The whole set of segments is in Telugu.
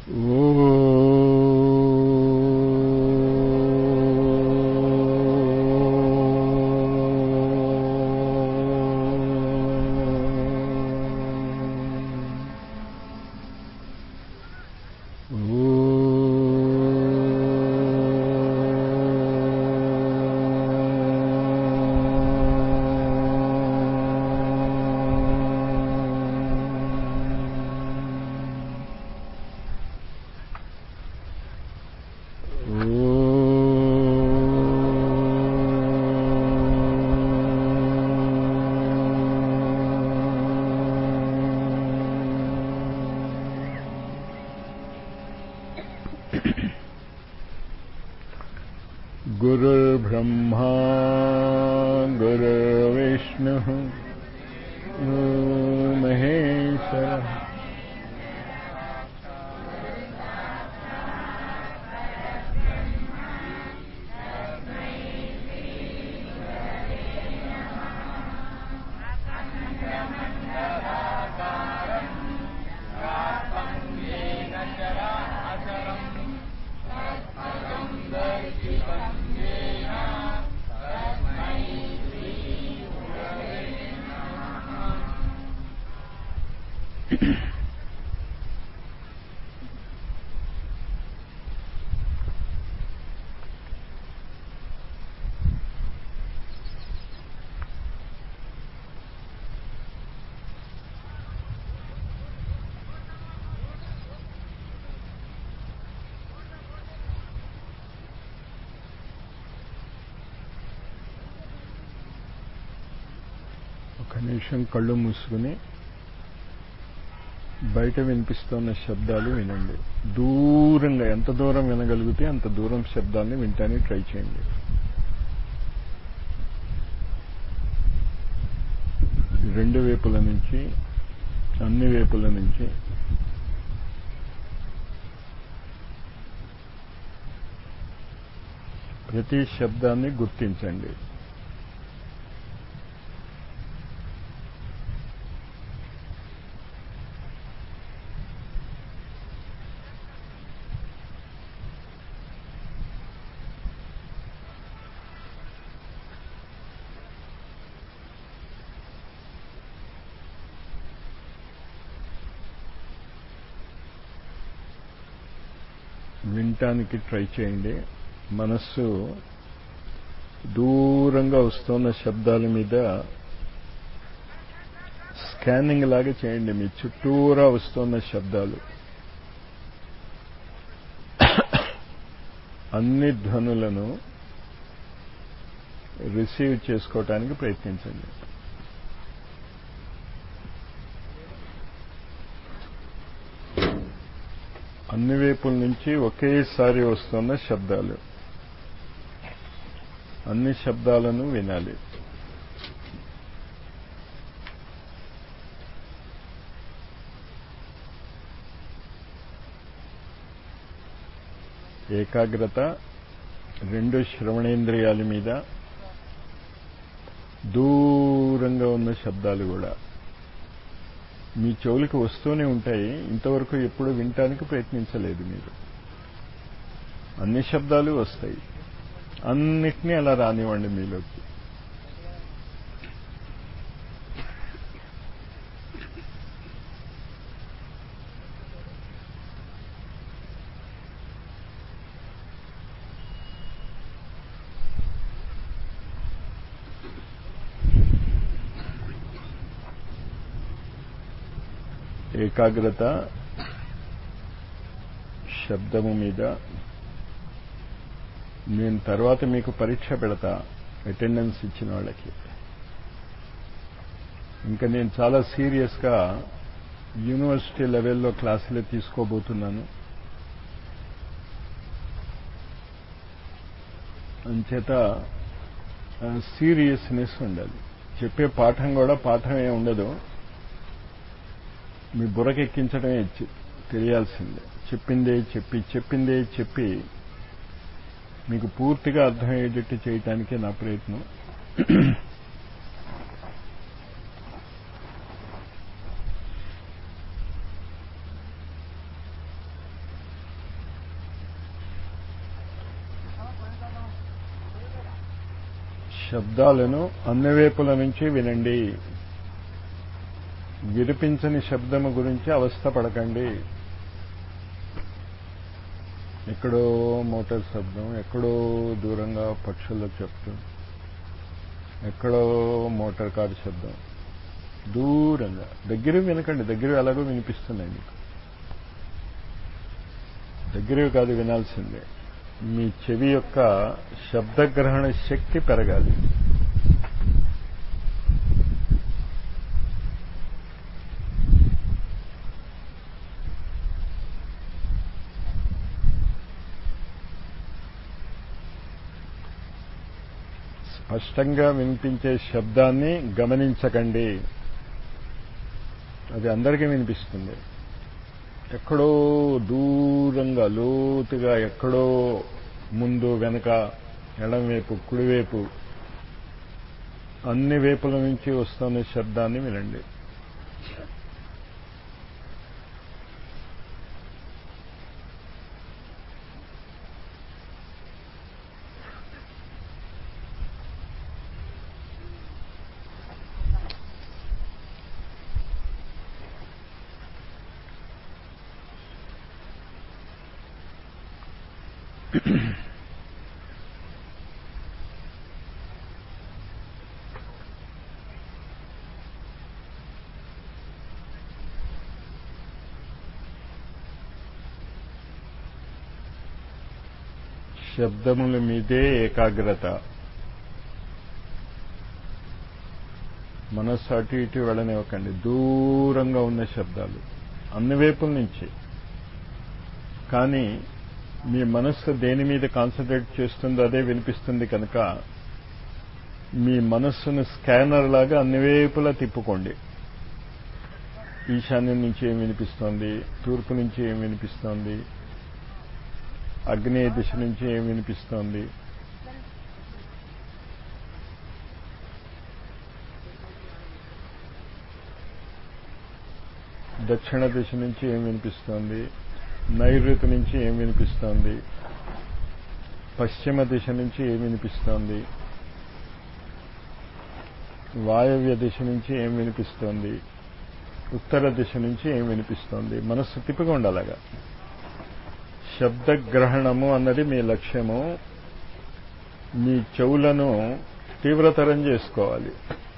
गुरुर्ब्रह्मा गुरुर्विष्णुः महेश्वरः ఒక నిమిషం కళ్ళు మూసుకుని బయట వినిపిస్తున్న శబ్దాలు వినండి దూరంగా ఎంత దూరం వినగలిగితే అంత దూరం శబ్దాన్ని వినటానికి ట్రై చేయండి రెండు వైపుల నుంచి అన్ని వైపుల నుంచి ప్రతి శబ్దాన్ని గుర్తించండి వినటానికి ట్రై చేయండి మనస్సు దూరంగా వస్తున్న శబ్దాల మీద స్కానింగ్ లాగా చేయండి మీ చుట్టూరా వస్తున్న శబ్దాలు అన్ని ధ్వనులను రిసీవ్ చేసుకోవటానికి ప్రయత్నించండి అన్ని వైపుల నుంచి ఒకేసారి వస్తున్న శబ్దాలు అన్ని శబ్దాలను వినాలి ఏకాగ్రత రెండు శ్రవణేంద్రియాల మీద దూరంగా ఉన్న శబ్దాలు కూడా మీ చెవులకు వస్తూనే ఉంటాయి ఇంతవరకు ఎప్పుడు వినటానికి ప్రయత్నించలేదు మీరు అన్ని శబ్దాలు వస్తాయి అన్నిటినీ అలా రానివ్వండి మీలోకి ఏకాగ్రత శబ్దము మీద నేను తర్వాత మీకు పరీక్ష పెడతా అటెండెన్స్ ఇచ్చిన వాళ్ళకి ఇంకా నేను చాలా సీరియస్గా యూనివర్సిటీ లెవెల్లో క్లాసులు తీసుకోబోతున్నాను అంచేత సీరియస్నెస్ ఉండాలి చెప్పే పాఠం కూడా పాఠమే ఉండదు మీ బుర్రకెక్కించడమే తెలియాల్సిందే చెప్పిందే చెప్పి చెప్పిందే చెప్పి మీకు పూర్తిగా అర్థమయ్యేటట్టు చేయటానికే నా ప్రయత్నం శబ్దాలను అన్ని వైపుల నుంచి వినండి వినిపించని శబ్దము గురించి అవస్థ పడకండి ఎక్కడో మోటార్ శబ్దం ఎక్కడో దూరంగా పక్షుల శబ్దం ఎక్కడో మోటార్ కారు శబ్దం దూరంగా దగ్గర వినకండి దగ్గర ఎలాగో వినిపిస్తున్నాయి మీకు దగ్గరవి కాదు వినాల్సిందే మీ చెవి యొక్క శబ్దగ్రహణ శక్తి పెరగాలి స్పష్టంగా వినిపించే శబ్దాన్ని గమనించకండి అది అందరికీ వినిపిస్తుంది ఎక్కడో దూరంగా లోతుగా ఎక్కడో ముందు వెనక ఎడంవైపు కుడివైపు అన్ని వైపుల నుంచి వస్తున్న శబ్దాన్ని వినండి శబ్దముల మీదే ఏకాగ్రత మనస్సు అటు ఇటు వెళ్ళనివ్వకండి దూరంగా ఉన్న శబ్దాలు అన్ని వైపుల నుంచి కానీ మీ మనస్సు దేని మీద కాన్సన్ట్రేట్ చేస్తుందో అదే వినిపిస్తుంది కనుక మీ మనస్సును స్కానర్ లాగా అన్ని వైపులా తిప్పుకోండి ఈశాన్యం నుంచి ఏం వినిపిస్తోంది తూర్పు నుంచి ఏం వినిపిస్తోంది అగ్నేయ దిశ నుంచి ఏం వినిపిస్తోంది దక్షిణ దిశ నుంచి ఏం వినిపిస్తోంది నైరుతి నుంచి ఏం వినిపిస్తోంది పశ్చిమ దిశ నుంచి ఏం వినిపిస్తోంది వాయవ్య దిశ నుంచి ఏం వినిపిస్తోంది ఉత్తర దిశ నుంచి ఏం వినిపిస్తోంది మనస్సు తిప్పగా ఉండాలగా శబ్దగ్రహణము అన్నది మీ లక్ష్యము మీ చెవులను తీవ్రతరం చేసుకోవాలి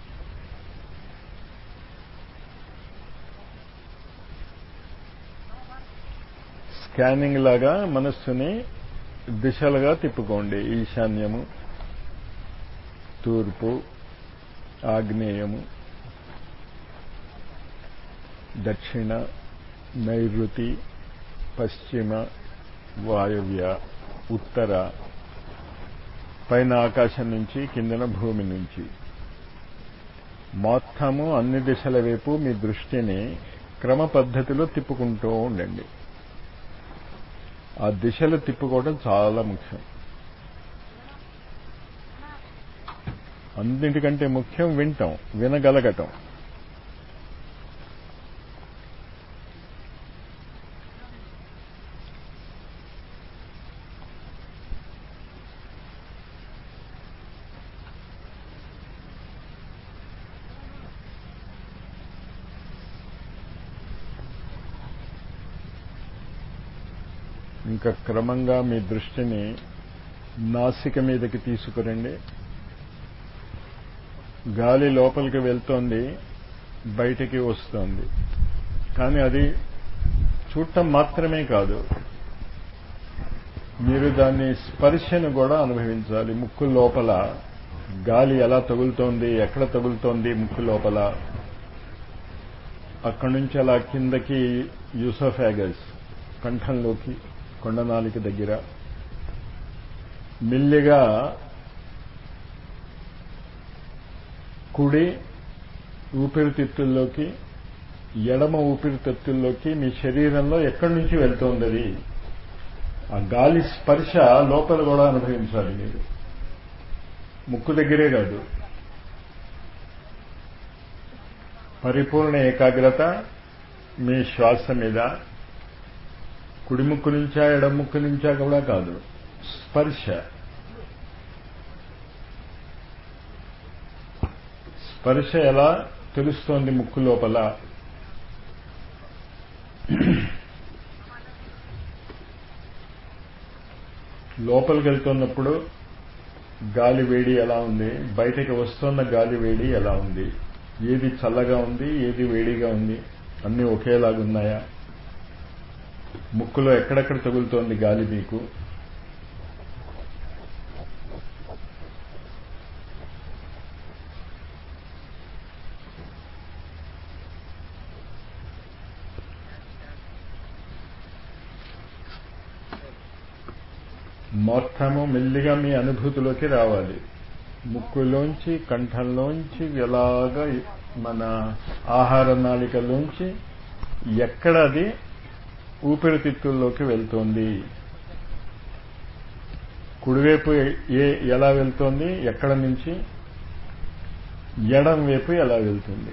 స్కానింగ్ లాగా మనస్సుని దిశలుగా తిప్పుకోండి ఈశాన్యము తూర్పు ఆగ్నేయము దక్షిణ నైరుతి పశ్చిమ వాయవ్య ఉత్తర పైన ఆకాశం నుంచి కిందన భూమి నుంచి మొత్తము అన్ని దిశల వైపు మీ దృష్టిని క్రమ పద్ధతిలో తిప్పుకుంటూ ఉండండి ఆ దిశలు తిప్పుకోవడం చాలా ముఖ్యం అన్నిటికంటే ముఖ్యం వింటాం వినగలగటం ఇంకా క్రమంగా మీ దృష్టిని నాసిక మీదకి తీసుకురండి గాలి లోపలికి వెళ్తోంది బయటికి వస్తోంది కానీ అది చూడటం మాత్రమే కాదు మీరు దాన్ని స్పర్శను కూడా అనుభవించాలి ముక్కు లోపల గాలి ఎలా తగులుతోంది ఎక్కడ తగులుతోంది ముక్కు లోపల అక్కడి నుంచి అలా కిందకి యూసోఫాగస్ కంఠంలోకి కొండనాలిక దగ్గర మెల్లిగా కుడి ఊపిరితిత్తుల్లోకి ఎడమ ఊపిరితిత్తుల్లోకి మీ శరీరంలో ఎక్కడి నుంచి వెళ్తోంది అది ఆ గాలి స్పర్శ లోపల కూడా అనుభవించాలి మీరు ముక్కు దగ్గరే కాదు పరిపూర్ణ ఏకాగ్రత మీ శ్వాస మీద కుడి ముక్కు నుంచా ఎడం ముక్కు నుంచా కూడా కాదు స్పర్శ స్పర్శ ఎలా తెలుస్తోంది ముక్కు లోపల లోపలికి వెళ్తున్నప్పుడు గాలి వేడి ఎలా ఉంది బయటకి వస్తున్న గాలి వేడి ఎలా ఉంది ఏది చల్లగా ఉంది ఏది వేడిగా ఉంది అన్నీ ఒకేలాగున్నాయా ముక్కులో ఎక్కడెక్కడ తగులుతోంది గాలి మీకు మొత్తము మెల్లిగా మీ అనుభూతిలోకి రావాలి ముక్కులోంచి కంఠంలోంచి ఎలాగా మన ఆహార నాళికలోంచి ఎక్కడ అది ఊపిరితిత్తుల్లోకి వెళ్తోంది కుడివైపు ఏ ఎలా వెళ్తోంది ఎక్కడ నుంచి ఎడం వైపు ఎలా వెళ్తుంది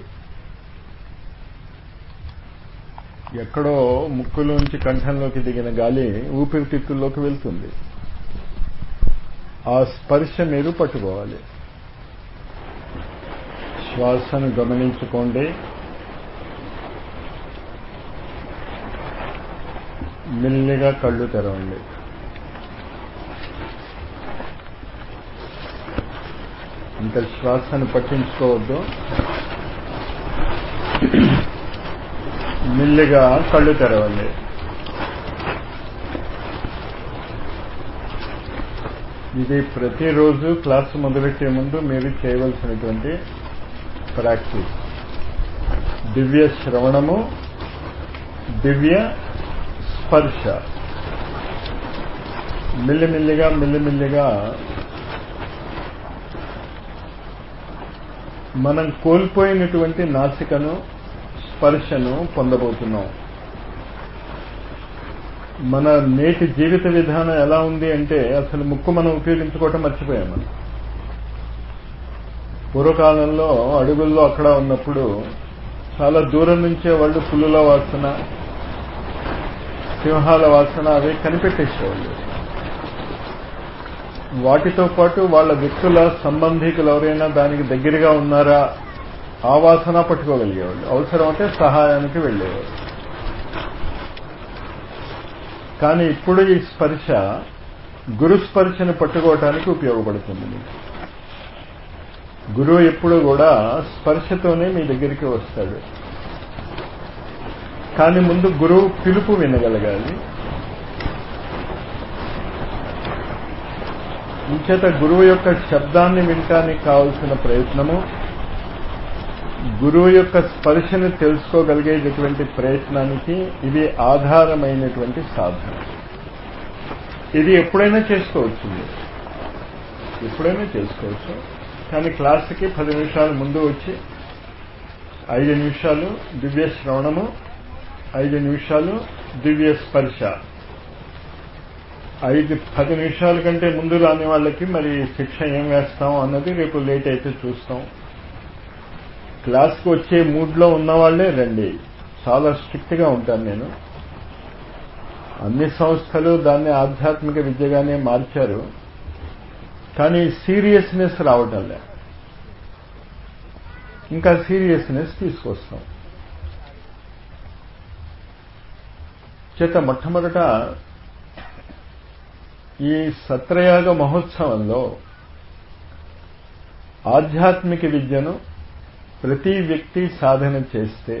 ఎక్కడో ముక్కులోంచి కంఠంలోకి దిగిన గాలి ఊపిరితిత్తుల్లోకి వెళ్తుంది ఆ స్పర్శ మీరు పట్టుకోవాలి శ్వాసను గమనించుకోండి మెల్లిగా కళ్ళు తెరవండి ఇంకా శ్వాసను పట్టించుకోవద్దు మెల్లిగా కళ్ళు తెరవండి ఇది ప్రతిరోజు క్లాసు మొదలెట్టే ముందు మీరు చేయవలసినటువంటి ప్రాక్టీస్ దివ్య శ్రవణము దివ్య స్పర్శ మెల్లిమెల్లిగా మెల్లిమెల్లిగా మనం కోల్పోయినటువంటి నాసికను స్పర్శను పొందబోతున్నాం మన నేటి జీవిత విధానం ఎలా ఉంది అంటే అసలు ముక్కు మనం ఉపయోగించుకోవటం మర్చిపోయాం మనం పూర్వకాలంలో అడుగుల్లో అక్కడ ఉన్నప్పుడు చాలా దూరం నుంచే వాళ్ళు పులుల వాసన సింహాల వాసన అవి కనిపెట్టేసేవాళ్ళు వాటితో పాటు వాళ్ళ వ్యక్తుల సంబంధికులు ఎవరైనా దానికి దగ్గరగా ఉన్నారా ఆ వాసన పట్టుకోగలిగేవాళ్ళు అవసరం అంటే సహాయానికి వెళ్ళేవాళ్ళు కానీ ఇప్పుడు ఈ స్పర్శ గురు స్పర్శను పట్టుకోవటానికి ఉపయోగపడుతుంది మీకు గురువు ఎప్పుడు కూడా స్పర్శతోనే మీ దగ్గరికి వస్తాడు కానీ ముందు గురువు పిలుపు వినగలగాలి ఇంచేత గురువు యొక్క శబ్దాన్ని వినటానికి కావలసిన ప్రయత్నము గురువు యొక్క స్పర్శను తెలుసుకోగలిగేటటువంటి ప్రయత్నానికి ఇది ఆధారమైనటువంటి సాధన ఇది ఎప్పుడైనా చేసుకోవచ్చు ఎప్పుడైనా చేసుకోవచ్చు కానీ క్లాస్కి పది నిమిషాలు ముందు వచ్చి ఐదు నిమిషాలు దివ్య శ్రవణము ఐదు నిమిషాలు దివ్య స్పర్శ ఐదు పది నిమిషాల కంటే ముందు రాని వాళ్ళకి మరి శిక్ష ఏం వేస్తాం అన్నది రేపు లేట్ అయితే చూస్తాం క్లాస్కి వచ్చే మూడ్లో ఉన్నవాళ్లే రండి చాలా స్ట్రిక్ట్గా ఉంటాను నేను అన్ని సంస్థలు దాన్ని ఆధ్యాత్మిక విద్యగానే మార్చారు కానీ సీరియస్నెస్ రావటంలే ఇంకా సీరియస్నెస్ తీసుకొస్తాం చేత మొట్టమొదట ఈ సత్రయాగ మహోత్సవంలో ఆధ్యాత్మిక విద్యను ప్రతి వ్యక్తి సాధన చేస్తే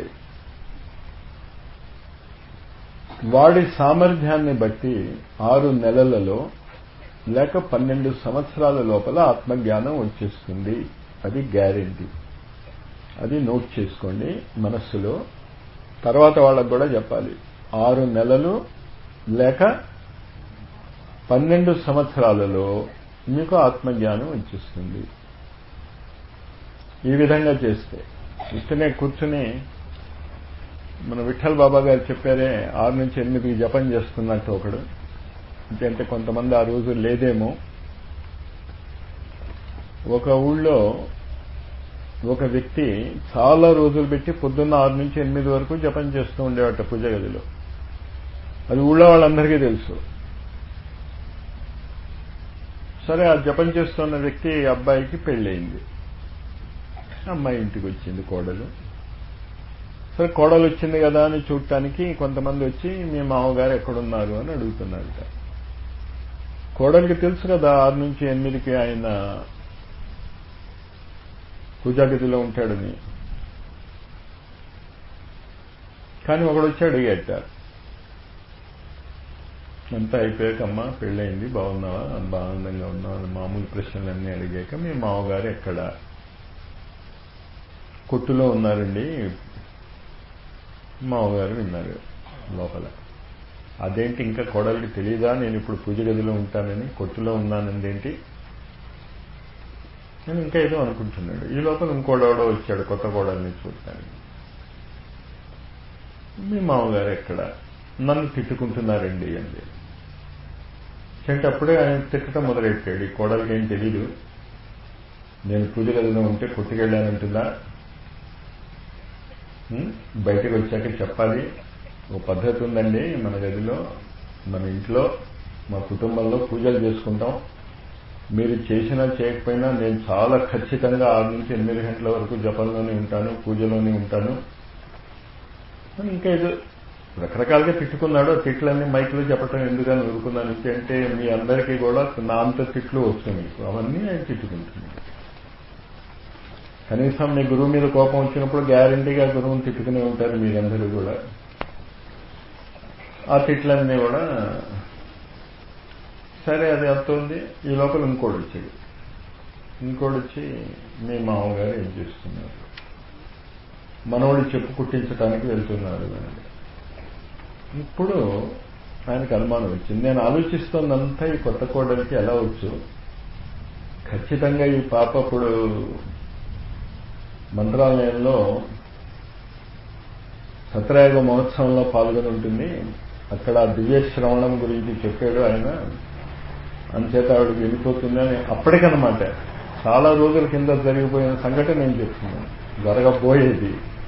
వాడి సామర్థ్యాన్ని బట్టి ఆరు నెలలలో లేక పన్నెండు సంవత్సరాల లోపల ఆత్మజ్ఞానం వచ్చేస్తుంది అది గ్యారెంటీ అది నోట్ చేసుకోండి మనస్సులో తర్వాత వాళ్ళకు కూడా చెప్పాలి ఆరు నెలలు లేక పన్నెండు సంవత్సరాలలో మీకు ఆత్మజ్ఞానం వచ్చేస్తుంది ఈ విధంగా చేస్తే ఇక్కడనే కూర్చుని మన విఠల్ బాబా గారు చెప్పారే ఆరు నుంచి ఎనిమిదికి జపం చేస్తున్నట్టు ఒకడు అంటే కొంతమంది ఆ రోజు లేదేమో ఒక ఊళ్ళో ఒక వ్యక్తి చాలా రోజులు పెట్టి పొద్దున్న ఆరు నుంచి ఎనిమిది వరకు జపం చేస్తూ ఉండేవాట పూజ గదిలో అది ఊళ్ళో వాళ్ళందరికీ తెలుసు సరే ఆ జపం చేస్తున్న వ్యక్తి అబ్బాయికి పెళ్ళయింది అమ్మాయి ఇంటికి వచ్చింది కోడలు సరే కోడలు వచ్చింది కదా అని చూడటానికి కొంతమంది వచ్చి మీ మామగారు ఎక్కడున్నారు అని అడుగుతున్నారట కోడలికి తెలుసు కదా ఆరు నుంచి ఎనిమిదికి ఆయన పూజాగదిలో ఉంటాడని కానీ ఒకడు వచ్చి అడిగేట అంతా అయిపోయాక అమ్మ పెళ్ళయింది బాగున్నావా బానందంగా ఉన్నావా అని మామూలు ప్రశ్నలన్నీ అడిగాక మీ మామగారు ఎక్కడ కొట్టులో ఉన్నారండి మామగారు విన్నారు లోపల అదేంటి ఇంకా కోడలికి తెలియదా నేను ఇప్పుడు పూజ గదిలో ఉంటానని కొట్టులో ఉన్నానందేంటి నేను ఇంకా ఏదో అనుకుంటున్నాడు ఈ లోపల ఇంకోడెవడో వచ్చాడు కొత్త కోడల్ని చూడటానికి మీ మామగారు ఎక్కడ నన్ను తిట్టుకుంటున్నారండి అంది అంటే అప్పుడే ఆయన తిట్టడం మొదలెట్టాడు ఈ కోడలికి ఏం తెలీదు నేను పూజ గదిలో ఉంటే కొట్టుకెళ్ళానంటుందా బయటకు వచ్చాక చెప్పాలి ఓ పద్ధతి ఉందండి మన గదిలో మన ఇంట్లో మా కుటుంబంలో పూజలు చేసుకుంటాం మీరు చేసినా చేయకపోయినా నేను చాలా ఖచ్చితంగా ఆరు నుంచి ఎనిమిది గంటల వరకు జపంలోనే ఉంటాను పూజలోనే ఉంటాను ఇంకా ఏదో రకరకాలుగా తిట్టుకున్నాడు తిట్లన్నీ మైక్లో చెప్పటం ఎందుకని ఊరుకున్నాను అంటే మీ అందరికీ కూడా నా అంత తిట్లు వస్తాయి మీకు అవన్నీ ఆయన తిట్టుకుంటున్నాడు కనీసం మీ గురువు మీద కోపం వచ్చినప్పుడు గ్యారంటీగా గురువుని తిట్టుకునే ఉంటారు మీరందరూ కూడా ఆ తిట్లన్నీ కూడా సరే అది అవుతుంది ఈ లోపల ఇంకోటి వచ్చాడు ఇంకోటి వచ్చి మీ మామగారు ఏం చేస్తున్నారు మనవాడు చెప్పు కుట్టించడానికి వెళ్తున్నారు ఇప్పుడు ఆయనకు అనుమానం వచ్చింది నేను ఆలోచిస్తోందంతా ఈ కొత్త కోడలికి ఎలా వచ్చు ఖచ్చితంగా ఈ పాప ఇప్పుడు మంత్రాలయంలో సత్రయాగ మహోత్సవంలో పాల్గొని ఉంటుంది అక్కడ దివ్య శ్రవణం గురించి చెప్పాడు ఆయన అంచేత ఆవిడకి వెళ్ళిపోతుందని అప్పటికనమాట చాలా రోజుల కింద జరిగిపోయిన సంఘటన నేను చెప్తున్నాను జరగబోయేది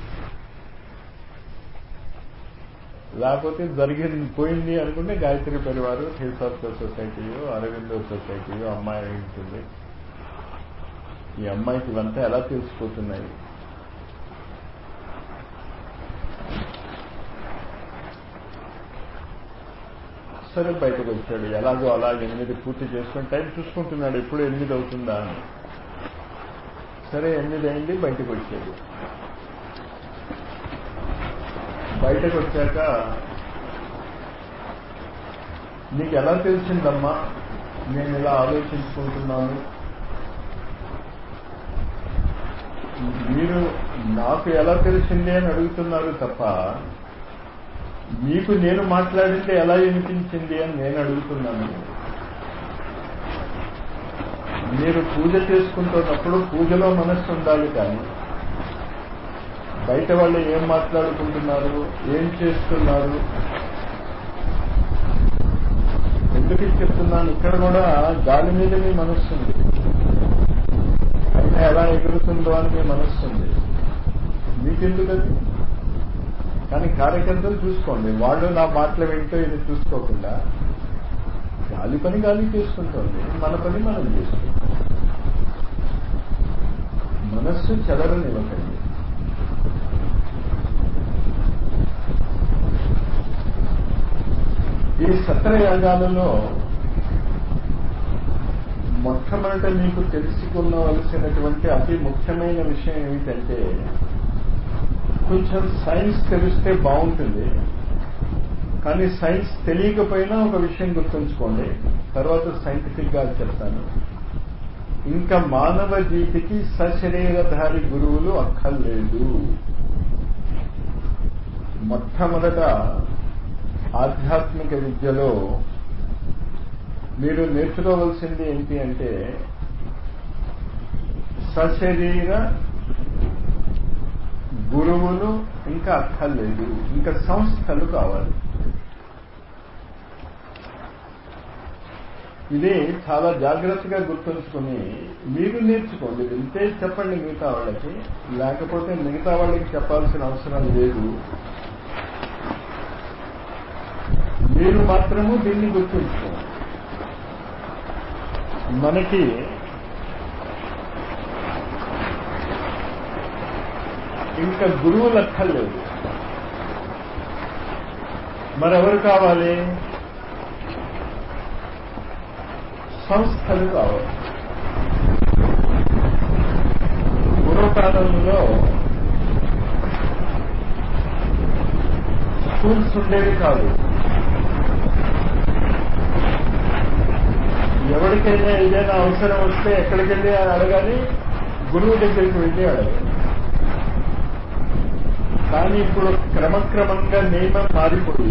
లేకపోతే జరిగింది పోయింది అనుకుంటే గాయత్రి పరివారు థియోసాఫికల్ సొసైటీయో అరవిందో సొసైటీయో అమ్మాయి ఉంటుంది ఈ అమ్మాయికి ఇవంతా ఎలా తెలిసిపోతున్నాయి సరే బయటకు వచ్చాడు ఎలాగో అలా ఎనిమిది పూర్తి చేసుకుని టైం చూసుకుంటున్నాడు ఎప్పుడు ఎనిమిది అవుతుందా అని సరే ఎనిమిది అయింది బయటకు వచ్చాడు బయటకు వచ్చాక నీకు ఎలా తెలిసిందమ్మా నేను ఇలా ఆలోచించుకుంటున్నాను మీరు నాకు ఎలా తెలిసింది అని అడుగుతున్నారు తప్ప మీకు నేను మాట్లాడితే ఎలా వినిపించింది అని నేను అడుగుతున్నాను మీరు పూజ చేసుకుంటున్నప్పుడు పూజలో మనస్సు ఉండాలి కానీ బయట వాళ్ళు ఏం మాట్లాడుకుంటున్నారు ఏం చేస్తున్నారు ఎందుకు చెప్తున్నాను ఇక్కడ కూడా గాలి మీద మీ మనస్సు ఉంది పైన ఎలా ఎగురుతుందో అని మీ మనస్సు ఉంది మీకెందుకది కానీ కార్యకర్తలు చూసుకోండి వాళ్ళు నా మాటలు వింటూ ఇది చూసుకోకుండా గాలి పని గాలి చేసుకుంటోంది మన పని మనం చేసుకుంటాం మనస్సు చెదరనివ్వకండి ఈ సత్రయాగాలలో మొట్టమొదట మీకు తెలుసుకున్నవలసినటువంటి అతి ముఖ్యమైన విషయం ఏమిటంటే కొంచెం సైన్స్ తెలిస్తే బాగుంటుంది కానీ సైన్స్ తెలియకపోయినా ఒక విషయం గుర్తుంచుకోండి తర్వాత సైంటిఫిక్ గా చెప్తాను ఇంకా మానవ జీవికి సశరీరధారి గురువులు అక్కర్లేదు మొట్టమొదట ఆధ్యాత్మిక విద్యలో మీరు నేర్చుకోవలసింది ఏంటి అంటే సశరీర గురువులు ఇంకా అక్కర్లేదు ఇంకా సంస్థలు కావాలి ఇది చాలా జాగ్రత్తగా గుర్తుంచుకుని మీరు నేర్చుకోండి వింటే చెప్పండి మిగతా వాళ్ళకి లేకపోతే మిగతా వాళ్ళకి చెప్పాల్సిన అవసరం లేదు మీరు మాత్రము దీన్ని గుర్తుంచుకోండి మనకి ఇంకా గురువులు అక్కర్లేదు మరెవరు కావాలి సంస్థలు కావాలి పూర్వకాలంలో స్కూల్స్ ఉండేవి కాదు ఎవరికైనా ఏదైనా అవసరం వస్తే ఎక్కడికి వెళ్ళి అడగాలి గురువు దగ్గరికి వెళ్ళి అడగాలి కానీ ఇప్పుడు క్రమక్రమంగా నియమం మారిపోయి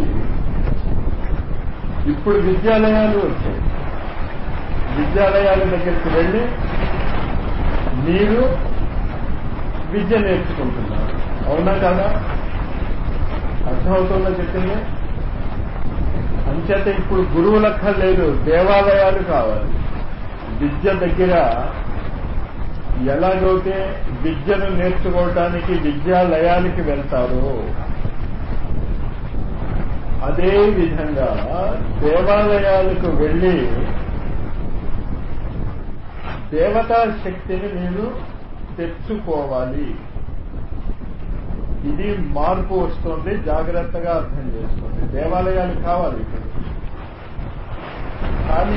ఇప్పుడు విద్యాలయాలు వచ్చాయి విద్యాలయాల దగ్గరికి వెళ్ళి మీరు విద్య నేర్చుకుంటున్నారు అవునా కాదా అర్థమవుతుందో చెప్పింది అంచేత ఇప్పుడు గురువులక్కర్లేదు దేవాలయాలు కావాలి విద్య దగ్గర ఎలాగైతే విద్యను నేర్చుకోవటానికి విద్యాలయానికి వెళ్తారో అదే విధంగా దేవాలయాలకు వెళ్ళి దేవతా శక్తిని మీరు తెచ్చుకోవాలి ఇది మార్పు వస్తుంది జాగ్రత్తగా అర్థం చేసుకోండి దేవాలయాలు కావాలి ఇప్పుడు కానీ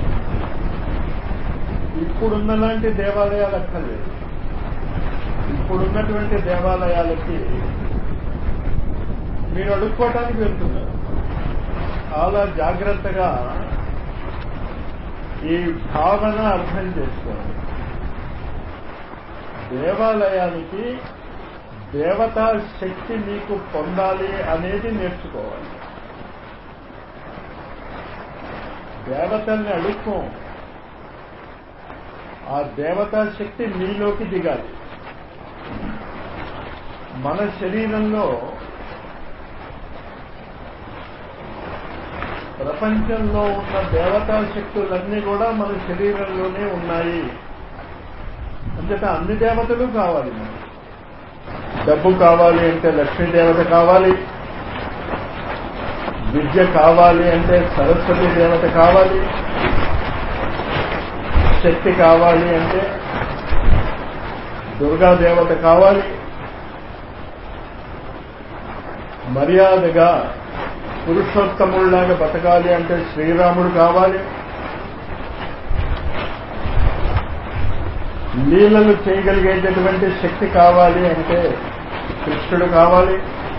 ఇప్పుడున్నలాంటి దేవాలయాలు అక్కర్లేదు ఇప్పుడున్నటువంటి దేవాలయాలకి మీరు అడుక్కోవటానికి వెళ్తున్నారు చాలా జాగ్రత్తగా ఈ భావన అర్థం చేసుకోండి దేవాలయానికి దేవతా శక్తి మీకు పొందాలి అనేది నేర్చుకోవాలి దేవతల్ని అడుక్కో ఆ దేవతా శక్తి మీలోకి దిగాలి మన శరీరంలో ప్రపంచంలో ఉన్న దేవతా శక్తులన్నీ కూడా మన శరీరంలోనే ఉన్నాయి అంచేత అన్ని దేవతలు కావాలి మనకి డబ్బు కావాలి అంటే లక్ష్మీ దేవత కావాలి విద్య కావాలి అంటే సరస్వతి దేవత కావాలి శక్తి కావాలి అంటే దుర్గా దేవత కావాలి మర్యాదగా పురుషోత్తముళ్లాగా బతకాలి అంటే శ్రీరాముడు కావాలి లీలలు చేయగలిగేటటువంటి శక్తి కావాలి అంటే కృష్ణుడు కావాలి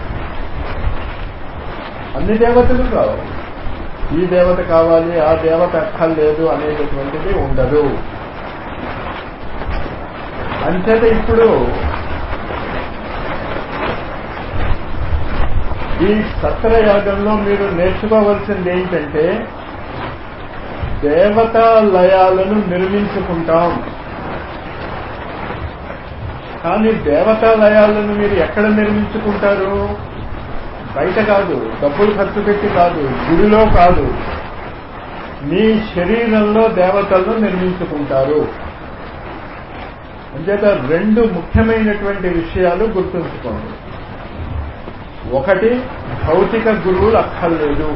అన్ని దేవతలు కావాలి ఈ దేవత కావాలి ఆ దేవత అక్కర్లేదు అనేటటువంటిది ఉండదు అంచేత ఇప్పుడు ఈ సత్రయాగంలో మీరు నేర్చుకోవాల్సింది ఏంటంటే దేవతా లయాలను నిర్మించుకుంటాం కానీ దేవతాలయాలను మీరు ఎక్కడ నిర్మించుకుంటారు బయట కాదు డబ్బులు ఖర్చు పెట్టి కాదు గుడిలో కాదు మీ శరీరంలో దేవతలను నిర్మించుకుంటారు అంచేత రెండు ముఖ్యమైనటువంటి విషయాలు గుర్తుంచుకోండి ఒకటి భౌతిక గురువులు అక్కర్లేదు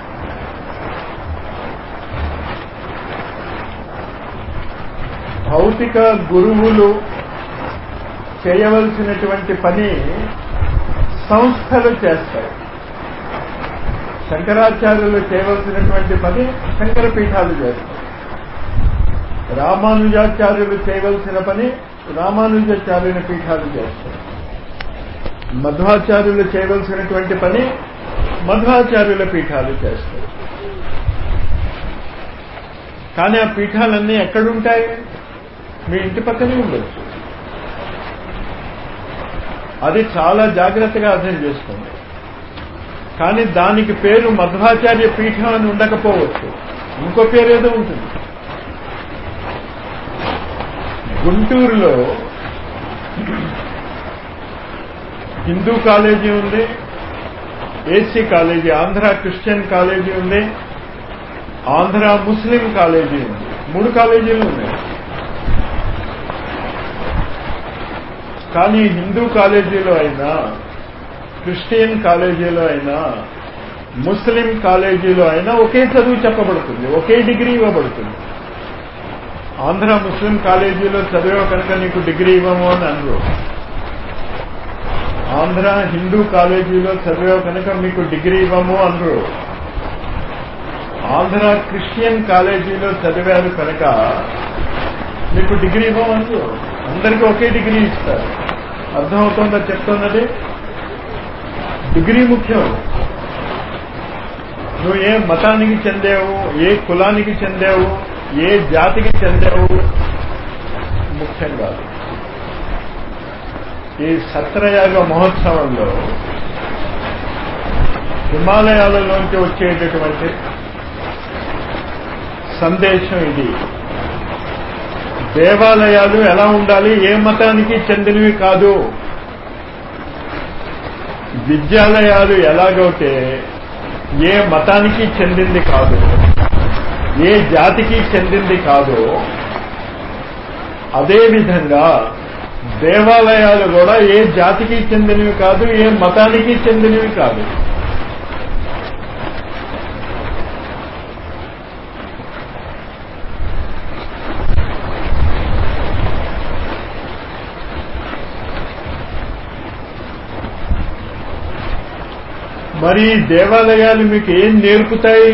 భౌతిక గురువులు చేయవలసినటువంటి పని సంస్థలు చేస్తాయి శంకరాచార్యులు చేయవలసినటువంటి పని శంకర పీఠాలు చేస్తాయి రామానుజాచార్యులు చేయవలసిన పని రామానుజాచార్యుని పీఠాలు చేస్తాయి మధ్వాచార్యులు చేయవలసినటువంటి పని మధ్వాచార్యుల పీఠాలు చేస్తాయి కానీ ఆ పీఠాలన్నీ ఎక్కడుంటాయి మీ ఇంటి పక్కనే ఉండొచ్చు అది చాలా జాగ్రత్తగా అర్థం చేసుకోండి కానీ దానికి పేరు మధ్వాచార్య పీఠం అని ఉండకపోవచ్చు ఇంకో పేరు ఏదో ఉంటుంది గుంటూరులో హిందూ కాలేజీ ఉంది AC college Andhra Christian college ఉంది ఆంధ్ర ముస్లిం కాలేజీ ఉంది మూడు కాలేజీలు ఉన్నాయి కానీ హిందూ కాలేజీలో అయినా క్రిస్టియన్ కాలేజీలో అయినా ముస్లిం కాలేజీలో అయినా ఒకే చదువు చెప్పబడుతుంది ఒకే డిగ్రీ ఇవ్వబడుతుంది ఆంధ్ర ముస్లిం కాలేజీలో చదివే కనుక నీకు డిగ్రీ ఇవ్వము అని అనరు ఆంధ్ర హిందూ కాలేజీలో చదివావు కనుక మీకు డిగ్రీ ఇవ్వము అందరూ ఆంధ్ర క్రిస్టియన్ కాలేజీలో చదివారు కనుక మీకు డిగ్రీ ఇవ్వమందు అందరికీ ఒకే డిగ్రీ ఇస్తారు అర్థమవుతుందా చెప్తున్నది డిగ్రీ ముఖ్యం నువ్వు ఏ మతానికి చెందావు ఏ కులానికి చెందావు ఏ జాతికి చెందావు ముఖ్యం కాదు ఈ సత్రయాగ మహోత్సవంలో హిమాలయాలలోంచి వచ్చేటటువంటి సందేశం ఇది దేవాలయాలు ఎలా ఉండాలి ఏ మతానికి చెందినవి కాదు విద్యాలయాలు ఎలాగైతే ఏ మతానికి చెందింది కాదు ఏ జాతికి చెందింది కాదు అదేవిధంగా దేవాలయాలు కూడా ఏ జాతికి చెందినవి కాదు ఏ మతానికి చెందినవి కాదు మరి దేవాలయాలు మీకు ఏం నేర్పుతాయి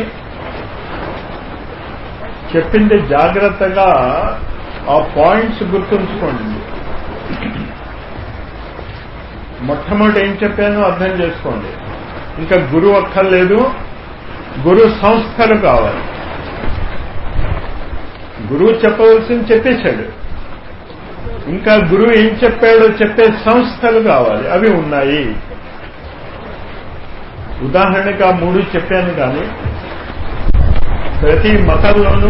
చెప్పింది జాగ్రత్తగా ఆ పాయింట్స్ గుర్తుంచుకోండి మొట్టమొదటి ఏం చెప్పానో అర్థం చేసుకోండి ఇంకా గురువు అక్కర్లేదు గురు సంస్థలు కావాలి గురువు చెప్పవలసింది చెప్పేశాడు ఇంకా గురువు ఏం చెప్పాడో చెప్పే సంస్థలు కావాలి అవి ఉన్నాయి ఉదాహరణకి ఆ మూడు చెప్పాను కానీ ప్రతి మతంలోనూ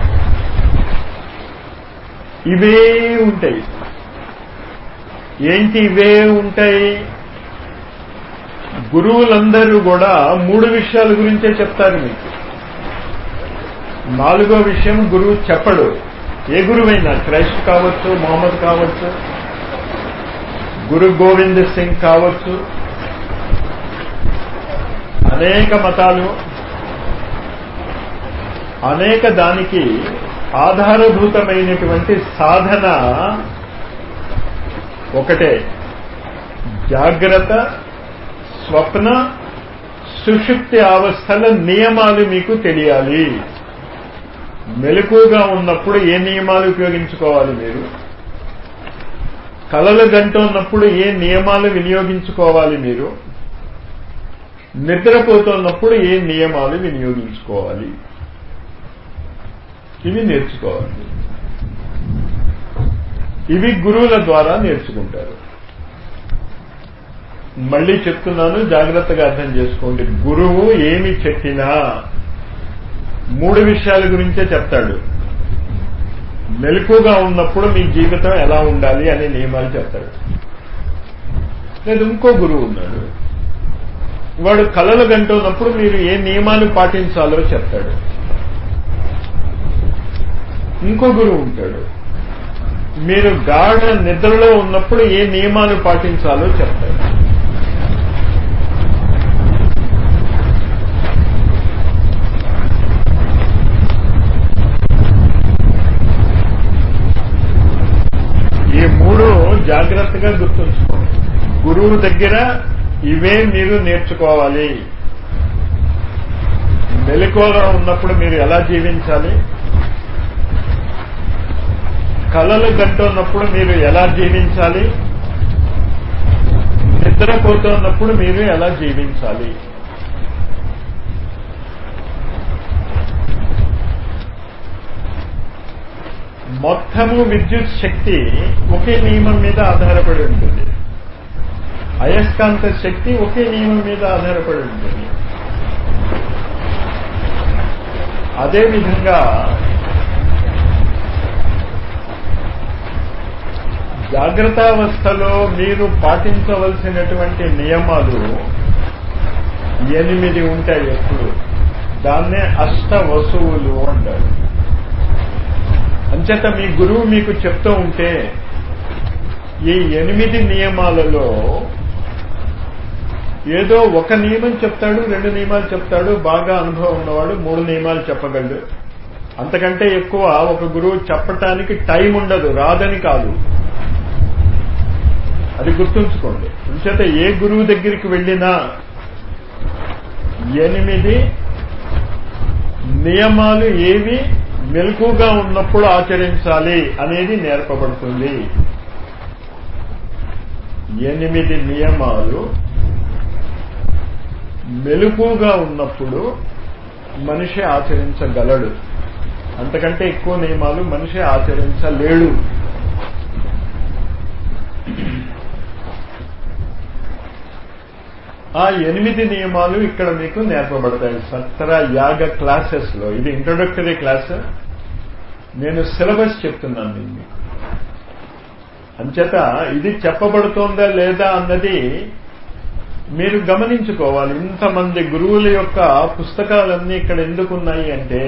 ఇవే ఉంటాయి ఏంటి ఇవే ఉంటాయి గురువులందరూ కూడా మూడు విషయాల గురించే చెప్తారు మీకు నాలుగో విషయం గురువు చెప్పడు ఏ గురువైనా క్రైస్ట్ కావచ్చు మొహమ్మద్ కావచ్చు గురు గోవింద్ సింగ్ కావచ్చు అనేక మతాలు అనేక దానికి ఆధారభూతమైనటువంటి సాధన ఒకటే జాగ్రత్త స్వప్న సుషుప్తి అవస్థల నియమాలు మీకు తెలియాలి మెలకుగా ఉన్నప్పుడు ఏ నియమాలు ఉపయోగించుకోవాలి మీరు కలలు గంటున్నప్పుడు ఏ నియమాలు వినియోగించుకోవాలి మీరు నిద్రపోతున్నప్పుడు ఏ నియమాలు వినియోగించుకోవాలి ఇవి నేర్చుకోవాలి ఇవి గురువుల ద్వారా నేర్చుకుంటారు మళ్ళీ చెప్తున్నాను జాగ్రత్తగా అర్థం చేసుకోండి గురువు ఏమి చెప్పినా మూడు విషయాల గురించే చెప్తాడు మెలకుగా ఉన్నప్పుడు మీ జీవితం ఎలా ఉండాలి అనే నియమాలు చెప్తాడు లేదు ఇంకో గురువు ఉన్నాడు వాడు కలలు గంటున్నప్పుడు మీరు ఏ నియమాలు పాటించాలో చెప్తాడు ఇంకో గురువు ఉంటాడు మీరు గాఢ నిద్రలో ఉన్నప్పుడు ఏ నియమాలు పాటించాలో చెప్తాడు ఈ మూడు జాగ్రత్తగా గుర్తుంచుకోండి గురువు దగ్గర ఇవే మీరు నేర్చుకోవాలి మెలకువగా ఉన్నప్పుడు మీరు ఎలా జీవించాలి కళలు గంటున్నప్పుడు మీరు ఎలా జీవించాలి నిద్రపోతున్నప్పుడు మీరు ఎలా జీవించాలి మొత్తము విద్యుత్ శక్తి ఒకే నియమం మీద ఆధారపడి ఉంటుంది అయస్కాంత శక్తి ఒకే నియమం మీద ఆధారపడి ఉంటుంది అదేవిధంగా జాగ్రత్తావస్థలో మీరు పాటించవలసినటువంటి నియమాలు ఎనిమిది ఉంటాయి ఎప్పుడు దాన్నే అష్ట వసువులు అంటారు అంచేత మీ గురువు మీకు చెప్తూ ఉంటే ఈ ఎనిమిది నియమాలలో ఏదో ఒక నియమం చెప్తాడు రెండు నియమాలు చెప్తాడు బాగా అనుభవం ఉన్నవాడు మూడు నియమాలు చెప్పగలడు అంతకంటే ఎక్కువ ఒక గురువు చెప్పటానికి టైం ఉండదు రాదని కాదు అది గుర్తుంచుకోండి ఇంచేత ఏ గురువు దగ్గరికి వెళ్ళినా ఎనిమిది నియమాలు ఏవి మెలకుగా ఉన్నప్పుడు ఆచరించాలి అనేది నేర్పబడుతుంది ఎనిమిది నియమాలు మెలకుగా ఉన్నప్పుడు మనిషి ఆచరించగలడు అంతకంటే ఎక్కువ నియమాలు మనిషి ఆచరించలేడు ఆ ఎనిమిది నియమాలు ఇక్కడ మీకు నేర్పబడతాయి సత్ర యాగ క్లాసెస్ లో ఇది ఇంట్రొడక్టరీ క్లాస్ నేను సిలబస్ చెప్తున్నాను నేను మీకు అంచేత ఇది చెప్పబడుతోందా లేదా అన్నది మీరు గమనించుకోవాలి ఇంతమంది గురువుల యొక్క పుస్తకాలన్నీ ఇక్కడ ఎందుకున్నాయి అంటే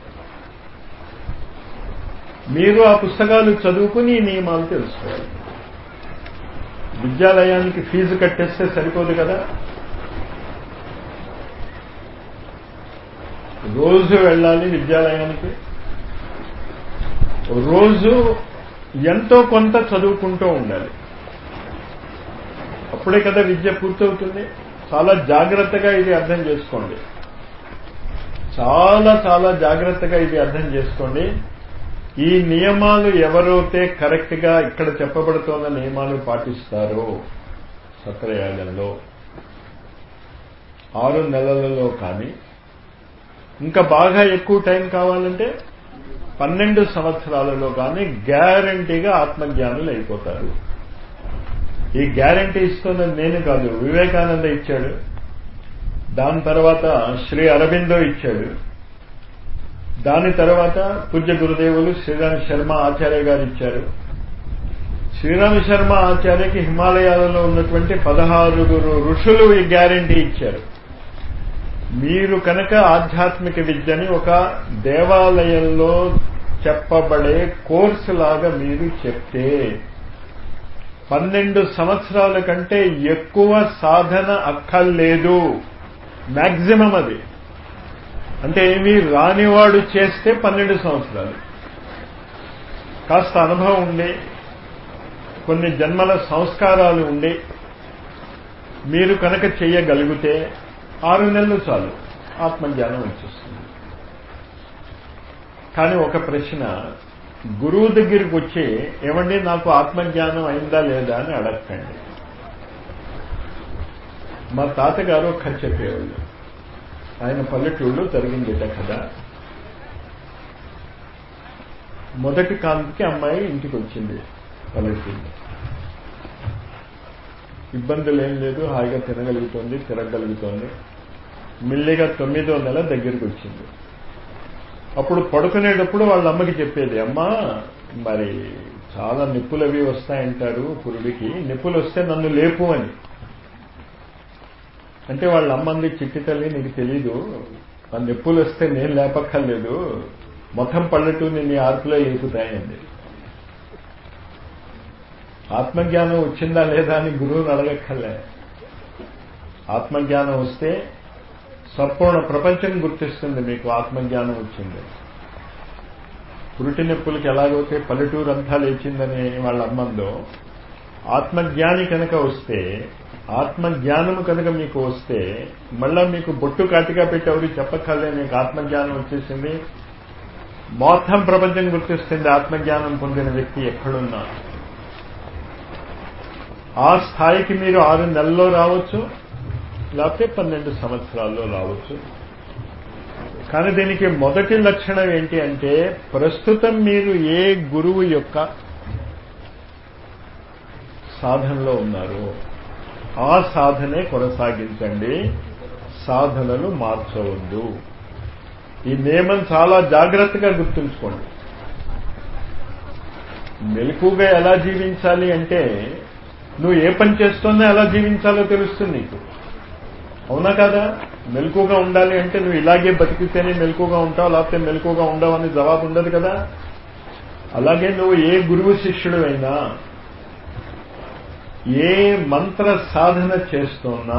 మీరు ఆ పుస్తకాలు చదువుకుని ఈ నియమాలు తెలుసుకోవాలి విద్యాలయానికి ఫీజు కట్టేస్తే సరిపోదు కదా రోజు వెళ్ళాలి విద్యాలయానికి రోజు ఎంతో కొంత చదువుకుంటూ ఉండాలి అప్పుడే కదా విద్య పూర్తవుతుంది చాలా జాగ్రత్తగా ఇది అర్థం చేసుకోండి చాలా చాలా జాగ్రత్తగా ఇది అర్థం చేసుకోండి ఈ నియమాలు ఎవరైతే కరెక్ట్ గా ఇక్కడ చెప్పబడుతున్న నియమాలు పాటిస్తారో సత్రయాగంలో ఆరు నెలలలో కానీ ఇంకా బాగా ఎక్కువ టైం కావాలంటే పన్నెండు సంవత్సరాలలో కానీ గ్యారంటీగా ఆత్మజ్ఞానులు అయిపోతారు ఈ గ్యారంటీ ఇస్తున్నది నేను కాదు వివేకానంద ఇచ్చాడు దాని తర్వాత శ్రీ అరబిందో ఇచ్చాడు దాని తర్వాత పూజ్య గురుదేవులు శ్రీరామ శర్మ ఆచార్య గారు ఇచ్చారు శ్రీరామ శర్మ ఆచార్యకి హిమాలయాలలో ఉన్నటువంటి పదహారుగురు ఋషులు ఈ గ్యారంటీ ఇచ్చారు మీరు కనుక ఆధ్యాత్మిక విద్యని ఒక దేవాలయంలో చెప్పబడే కోర్సు లాగా మీరు చెప్తే పన్నెండు సంవత్సరాల కంటే ఎక్కువ సాధన అక్కర్లేదు మ్యాక్సిమం అది అంటే ఏమి రానివాడు చేస్తే పన్నెండు సంవత్సరాలు కాస్త అనుభవం ఉండి కొన్ని జన్మల సంస్కారాలు ఉండి మీరు కనుక చెయ్యగలిగితే ఆరు నెలలు చాలు ఆత్మజ్ఞానం వచ్చేస్తుంది కానీ ఒక ప్రశ్న గురువు దగ్గరికి వచ్చి ఏమండి నాకు ఆత్మజ్ఞానం అయిందా లేదా అని అడగండి మా తాతగారు కథ చెప్పేవాళ్ళు ఆయన పల్లెటూళ్ళు జరిగిందిట కదా మొదటి కాంతికి అమ్మాయి ఇంటికి వచ్చింది పల్లెటూళ్ళు ఇబ్బందులు ఏం లేదు హాయిగా తినగలుగుతోంది తిరగలుగుతోంది మెల్లిగా తొమ్మిదో నెల దగ్గరికి వచ్చింది అప్పుడు పడుకునేటప్పుడు వాళ్ళ అమ్మకి చెప్పేది అమ్మా మరి చాలా నిప్పులు అవి వస్తాయంటారు పురుడికి నిప్పులు వస్తే నన్ను లేపు అని అంటే వాళ్ళ అమ్మంది చిట్టి తల్లి నీకు తెలీదు ఆ నిప్పులు వస్తే నేను లేపక్కర్లేదు మొత్తం పల్లెటూరు నీ ఆర్పులో ఏపుతాయండి ఆత్మజ్ఞానం వచ్చిందా లేదా అని గురువుని అడగక్కర్లే ఆత్మజ్ఞానం వస్తే సంపూర్ణ ప్రపంచం గుర్తిస్తుంది మీకు ఆత్మజ్ఞానం వచ్చింది పురుటి నొప్పులకి ఎలాగైతే పల్లెటూరు అంతా లేచిందని వాళ్ళ అమ్మందో ఆత్మజ్ఞాని కనుక వస్తే ఆత్మజ్ఞానం కనుక మీకు వస్తే మళ్ళా మీకు బొట్టు కాటిగా పెట్టి ఎవరు చెప్పక్కర్లే మీకు ఆత్మజ్ఞానం వచ్చేసింది మొత్తం ప్రపంచం గుర్తిస్తుంది ఆత్మజ్ఞానం పొందిన వ్యక్తి ఎక్కడున్నా ఆ స్థాయికి మీరు ఆరు నెలల్లో రావచ్చు లేకపోతే పన్నెండు సంవత్సరాల్లో రావచ్చు కానీ దీనికి మొదటి లక్షణం ఏంటి అంటే ప్రస్తుతం మీరు ఏ గురువు యొక్క సాధనలో ఉన్నారు ఆ సాధనే కొనసాగించండి సాధనలు మార్చవద్దు ఈ నియమం చాలా జాగ్రత్తగా గుర్తుంచుకోండి మెలకుగా ఎలా జీవించాలి అంటే నువ్వు ఏ పని చేస్తున్నా ఎలా జీవించాలో తెలుస్తుంది నీకు అవునా కదా మెలకుగా ఉండాలి అంటే నువ్వు ఇలాగే బతికితేనే మెలకుగా ఉంటావు లేకపోతే మెలకుగా ఉండవు అని జవాబు ఉండదు కదా అలాగే నువ్వు ఏ గురువు శిష్యుడు అయినా ఏ మంత్ర సాధన చేస్తున్నా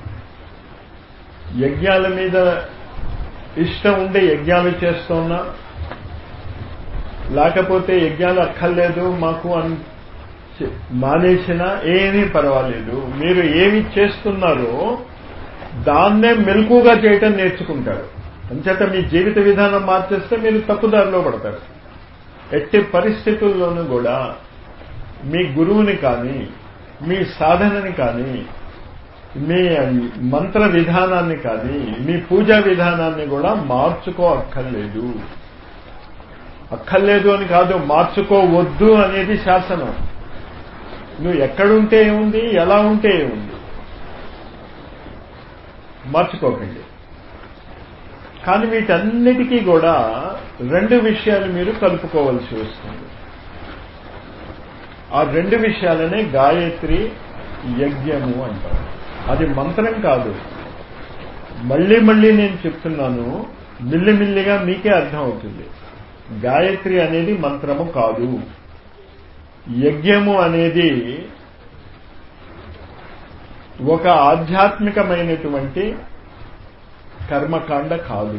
యజ్ఞాల మీద ఇష్టం ఉండే యజ్ఞాలు చేస్తున్నా లేకపోతే యజ్ఞాలు అక్కర్లేదు మాకు అని మానేసినా ఏమీ పర్వాలేదు మీరు ఏమి చేస్తున్నారో దాన్నే మెలకుగా చేయటం నేర్చుకుంటారు అంచేత మీ జీవిత విధానం మార్చేస్తే మీరు తప్పుదారిలో పడతారు ఎట్టి పరిస్థితుల్లోనూ కూడా మీ గురువుని కానీ మీ సాధనని కానీ మీ మంత్ర విధానాన్ని కానీ మీ పూజా విధానాన్ని కూడా మార్చుకో అక్కర్లేదు అక్కర్లేదు అని కాదు మార్చుకోవద్దు అనేది శాసనం నువ్వు ఎక్కడుంటే ఏముంది ఎలా ఉంటే ఏముంది మార్చుకోకండి కానీ వీటన్నిటికీ కూడా రెండు విషయాలు మీరు కలుపుకోవాల్సి వస్తుంది ఆ రెండు విషయాలనే గాయత్రి యజ్ఞము అంటారు అది మంత్రం కాదు మళ్ళీ మళ్ళీ నేను చెప్తున్నాను మిల్లిమిల్లిగా మీకే అర్థం అవుతుంది గాయత్రి అనేది మంత్రము కాదు యజ్ఞము అనేది ఒక ఆధ్యాత్మికమైనటువంటి కర్మకాండ కాదు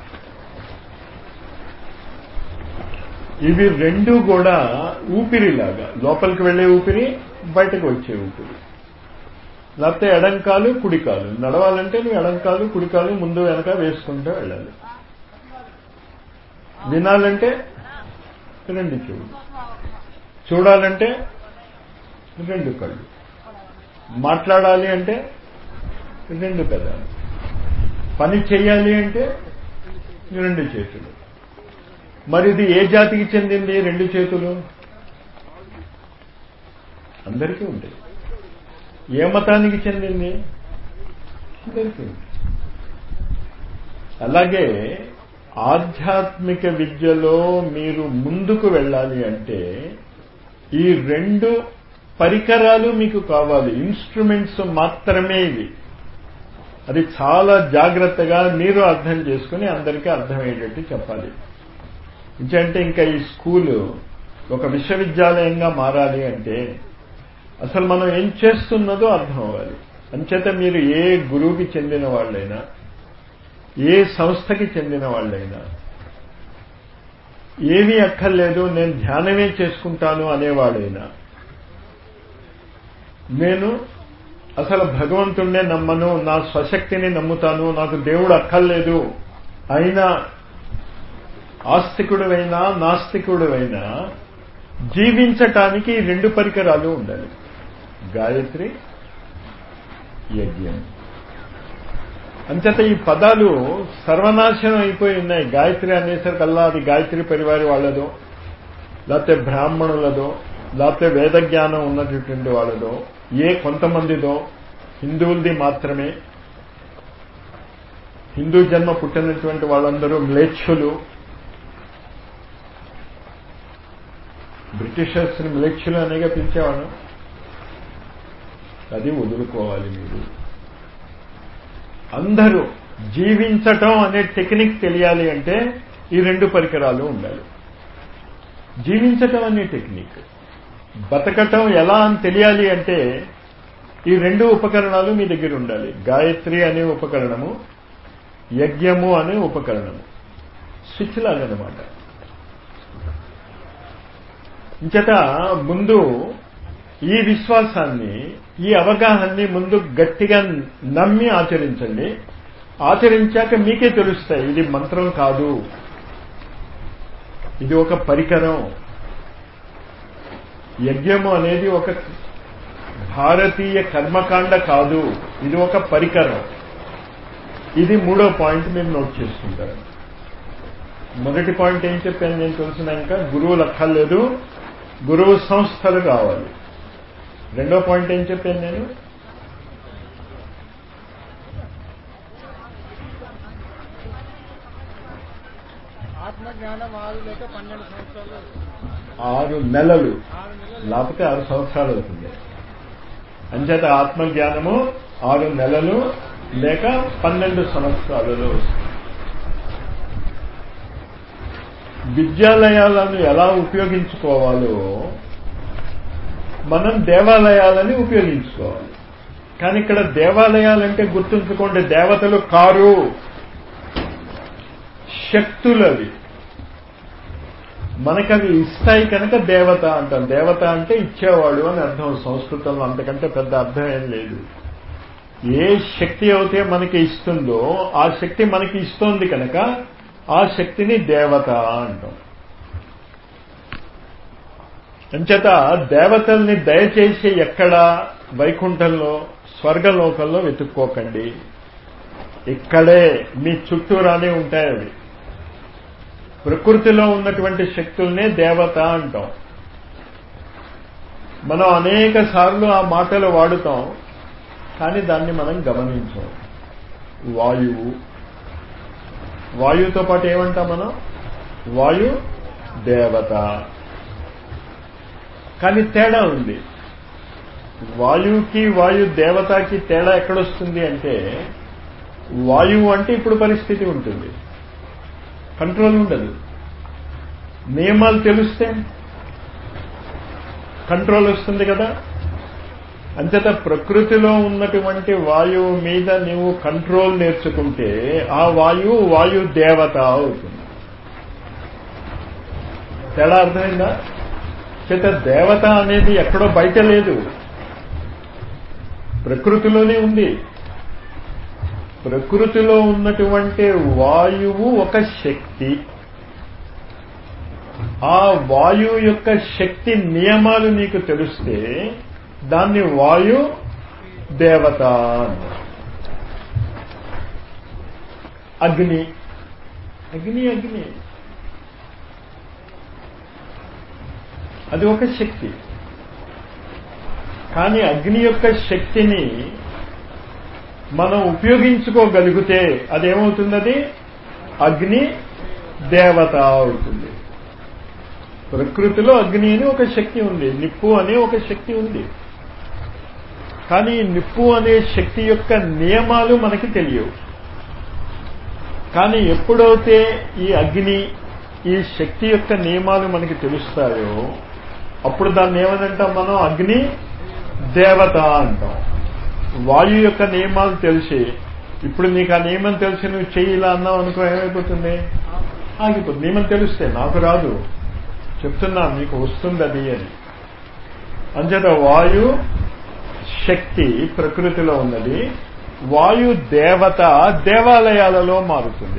ఇవి రెండు కూడా ఊపిరిలాగా లోపలికి వెళ్లే ఊపిరి బయటకు వచ్చే ఊపిరి లేకపోతే ఎడంకాలు కుడికాలు నడవాలంటే నువ్వు ఎడంకాలు కుడికాలు ముందు వెనక వేసుకుంటూ వెళ్ళాలి వినాలంటే రెండు చెవులు చూడాలంటే రెండు కళ్ళు మాట్లాడాలి అంటే రెండు పెదాలు పని చేయాలి అంటే రెండు చేతులు మరి ఇది ఏ జాతికి చెందింది రెండు చేతులు అందరికీ ఉంటాయి ఏ మతానికి చెందింది అందరికీ ఉంది అలాగే ఆధ్యాత్మిక విద్యలో మీరు ముందుకు వెళ్ళాలి అంటే ఈ రెండు పరికరాలు మీకు కావాలి ఇన్స్ట్రుమెంట్స్ మాత్రమే ఇవి అది చాలా జాగ్రత్తగా మీరు అర్థం చేసుకుని అందరికీ అర్థమయ్యేటట్టు చెప్పాలి అంటే ఇంకా ఈ స్కూలు ఒక విశ్వవిద్యాలయంగా మారాలి అంటే అసలు మనం ఏం చేస్తున్నదో అర్థం అవ్వాలి అంచేత మీరు ఏ గురువుకి చెందిన వాళ్ళైనా ఏ సంస్థకి చెందిన వాళ్ళైనా ఏమీ అక్కర్లేదు నేను ధ్యానమే చేసుకుంటాను అనేవాడైనా నేను అసలు భగవంతుణ్ణే నమ్మను నా స్వశక్తిని నమ్ముతాను నాకు దేవుడు అక్కర్లేదు అయినా ఆస్తికుడువైనా నాస్తికుడువైనా జీవించటానికి రెండు పరికరాలు ఉండాలి గాయత్రి యజ్ఞం అంచేత ఈ పదాలు సర్వనాశనం అయిపోయి ఉన్నాయి గాయత్రి అనేసరికల్లా అది గాయత్రి పరివారి వాళ్ళదో లేకపోతే బ్రాహ్మణులదో లేకపోతే వేద జ్ఞానం ఉన్నటువంటి వాళ్ళదో ఏ కొంతమందిదో హిందువులది మాత్రమే హిందూ జన్మ పుట్టినటువంటి వాళ్ళందరూ మ్లేచ్ఛులు బ్రిటిషర్స్ ని మ్లేచ్ఛులు అనేగా పిలిచేవాడు అది వదులుకోవాలి మీరు అందరూ జీవించటం అనే టెక్నిక్ తెలియాలి అంటే ఈ రెండు పరికరాలు ఉండాలి జీవించటం అనే టెక్నిక్ బతకటం ఎలా అని తెలియాలి అంటే ఈ రెండు ఉపకరణాలు మీ దగ్గర ఉండాలి గాయత్రి అనే ఉపకరణము యజ్ఞము అనే ఉపకరణము స్విచ్ లాగనమాట ఇంచేత ముందు ఈ విశ్వాసాన్ని ఈ అవగాహనని ముందు గట్టిగా నమ్మి ఆచరించండి ఆచరించాక మీకే తెలుస్తాయి ఇది మంత్రం కాదు ఇది ఒక పరికరం యజ్ఞము అనేది ఒక భారతీయ కర్మకాండ కాదు ఇది ఒక పరికరం ఇది మూడో పాయింట్ మీరు నోట్ చేసుకుంటారు మొదటి పాయింట్ ఏం చెప్పాను నేను తెలిసినాక గురువులు అక్కర్లేదు గురువు సంస్థలు కావాలి రెండో పాయింట్ ఏం చెప్పాను నేను ఆత్మజ్ఞానం ఆరు లేక పన్నెండు సంవత్సరాలు ఆరు నెలలు ఆరు నెలలు లేకపోతే ఆరు సంవత్సరాలు అవుతుంది అంచేత ఆత్మజ్ఞానము ఆరు నెలలు లేక పన్నెండు సంవత్సరాలలో వస్తుంది విద్యాలయాలను ఎలా ఉపయోగించుకోవాలో మనం దేవాలయాలని ఉపయోగించుకోవాలి కానీ ఇక్కడ దేవాలయాలంటే గుర్తుంచుకోండి దేవతలు కారు శక్తులవి మనకు అవి ఇస్తాయి కనుక దేవత అంటాం దేవత అంటే ఇచ్చేవాడు అని అర్థం సంస్కృతంలో అంతకంటే పెద్ద అర్థం ఏం లేదు ఏ శక్తి అయితే మనకి ఇస్తుందో ఆ శక్తి మనకి ఇస్తోంది కనుక ఆ శక్తిని దేవత అంటాం అంచేత దేవతల్ని దయచేసి ఎక్కడ వైకుంఠంలో స్వర్గలోకంలో వెతుక్కోకండి ఇక్కడే మీ చుట్టూరానే ఉంటాయి అవి ప్రకృతిలో ఉన్నటువంటి శక్తుల్నే దేవత అంటాం మనం అనేక సార్లు ఆ మాటలు వాడుతాం కానీ దాన్ని మనం గమనించాం వాయువు వాయువుతో పాటు ఏమంటాం మనం వాయు దేవత కానీ తేడా ఉంది వాయువుకి వాయు దేవతకి తేడా ఎక్కడొస్తుంది అంటే వాయువు అంటే ఇప్పుడు పరిస్థితి ఉంటుంది కంట్రోల్ ఉండదు నియమాలు తెలిస్తే కంట్రోల్ వస్తుంది కదా అంతటా ప్రకృతిలో ఉన్నటువంటి వాయువు మీద నీవు కంట్రోల్ నేర్చుకుంటే ఆ వాయువు వాయు దేవత అవుతుంది తేడా అర్థమైందా చేత దేవత అనేది ఎక్కడో బయట లేదు ప్రకృతిలోనే ఉంది ప్రకృతిలో ఉన్నటువంటి వాయువు ఒక శక్తి ఆ వాయువు యొక్క శక్తి నియమాలు నీకు తెలిస్తే దాన్ని వాయు దేవత అన్నారు. అగ్ని అగ్ని అగ్ని అది ఒక శక్తి కానీ అగ్ని యొక్క శక్తిని మనం ఉపయోగించుకోగలిగితే అదేమవుతున్నది అగ్ని దేవత అవుతుంది ప్రకృతిలో అగ్ని అని ఒక శక్తి ఉంది నిప్పు అనే ఒక శక్తి ఉంది కానీ ఈ నిప్పు అనే శక్తి యొక్క నియమాలు మనకి తెలియవు కానీ ఎప్పుడైతే ఈ అగ్ని ఈ శక్తి యొక్క నియమాలు మనకి తెలుస్తాయో అప్పుడు దాన్ని ఏమనంటాం మనం అగ్ని దేవత అంటాం వాయు యొక్క నియమాలు తెలిసి ఇప్పుడు నీకు ఆ నియమం తెలిసి నువ్వు చెయ్యి ఇలా అన్నావు అనుకో ఏమైపోతుంది ఆగిపోతుంది నియమం తెలిస్తే నాకు రాదు చెప్తున్నా మీకు వస్తుంది అది అని అంచేత వాయు శక్తి ప్రకృతిలో ఉన్నది వాయు దేవత దేవాలయాలలో మారుతుంది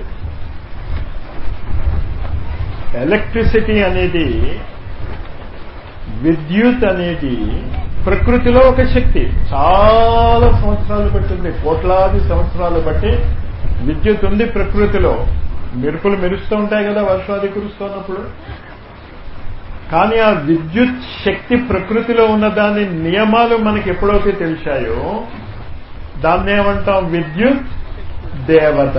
ఎలక్ట్రిసిటీ అనేది విద్యుత్ అనేది ప్రకృతిలో ఒక శక్తి చాలా సంవత్సరాలు పట్టింది కోట్లాది సంవత్సరాలు బట్టి విద్యుత్ ఉంది ప్రకృతిలో మెరుపులు మెరుస్తూ ఉంటాయి కదా వర్షాది కురుస్తున్నప్పుడు కానీ ఆ విద్యుత్ శక్తి ప్రకృతిలో ఉన్న దాని నియమాలు మనకి ఎప్పుడైతే తెలిసాయో దాన్ని ఏమంటాం విద్యుత్ దేవత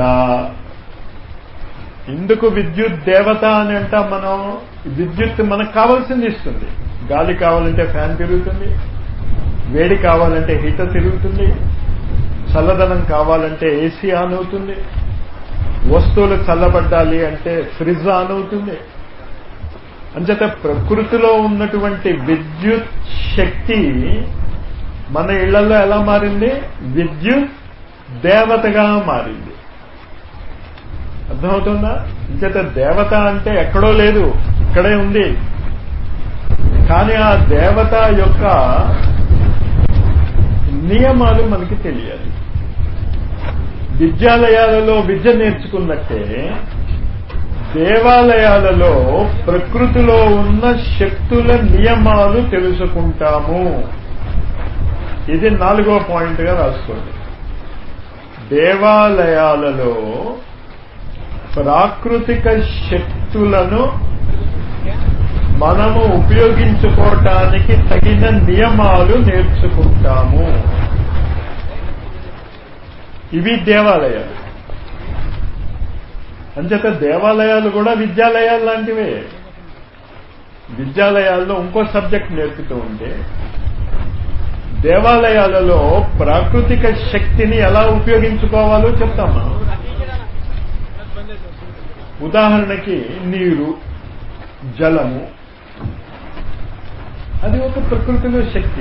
ఎందుకు విద్యుత్ దేవత అని అంటాం మనం విద్యుత్ మనకు కావాల్సింది ఇస్తుంది గాలి కావాలంటే ఫ్యాన్ తిరుగుతుంది వేడి కావాలంటే హీటర్ తిరుగుతుంది చల్లదనం కావాలంటే ఏసీ ఆన్ అవుతుంది వస్తువులు చల్లబడ్డాలి అంటే ఫ్రిడ్జ్ ఆన్ అవుతుంది అంచేత ప్రకృతిలో ఉన్నటువంటి విద్యుత్ శక్తి మన ఇళ్లలో ఎలా మారింది విద్యుత్ దేవతగా మారింది అర్థమవుతుందా అంచేత దేవత అంటే ఎక్కడో లేదు ఇక్కడే ఉంది కానీ ఆ దేవత యొక్క నియమాలు మనకి తెలియాలి విద్యాలయాలలో విద్య నేర్చుకున్నట్టే దేవాలయాలలో ప్రకృతిలో ఉన్న శక్తుల నియమాలు తెలుసుకుంటాము ఇది నాలుగో పాయింట్గా రాసుకోండి దేవాలయాలలో ప్రాకృతిక శక్తులను మనము ఉపయోగించుకోవటానికి తగిన నియమాలు నేర్చుకుంటాము ఇవి దేవాలయాలు అంచేత దేవాలయాలు కూడా విద్యాలయాలు లాంటివే విద్యాలయాల్లో ఇంకో సబ్జెక్ట్ నేర్పుతూ ఉంటే దేవాలయాలలో ప్రాకృతిక శక్తిని ఎలా ఉపయోగించుకోవాలో చెప్తాం మనం ఉదాహరణకి నీరు జలము అది ఒక ప్రకృతిలో శక్తి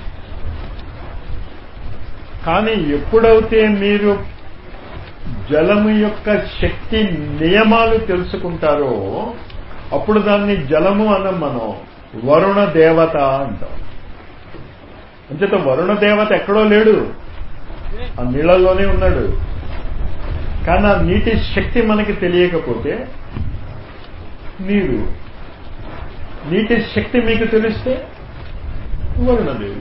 కానీ ఎప్పుడైతే మీరు జలము యొక్క శక్తి నియమాలు తెలుసుకుంటారో అప్పుడు దాన్ని జలము అనం మనం వరుణ దేవత అంటాం అంచేత వరుణ దేవత ఎక్కడో లేడు ఆ నీళ్ళల్లోనే ఉన్నాడు కానీ ఆ నీటి శక్తి మనకి తెలియకపోతే నీరు నీటి శక్తి మీకు తెలిస్తే వరుణదేవి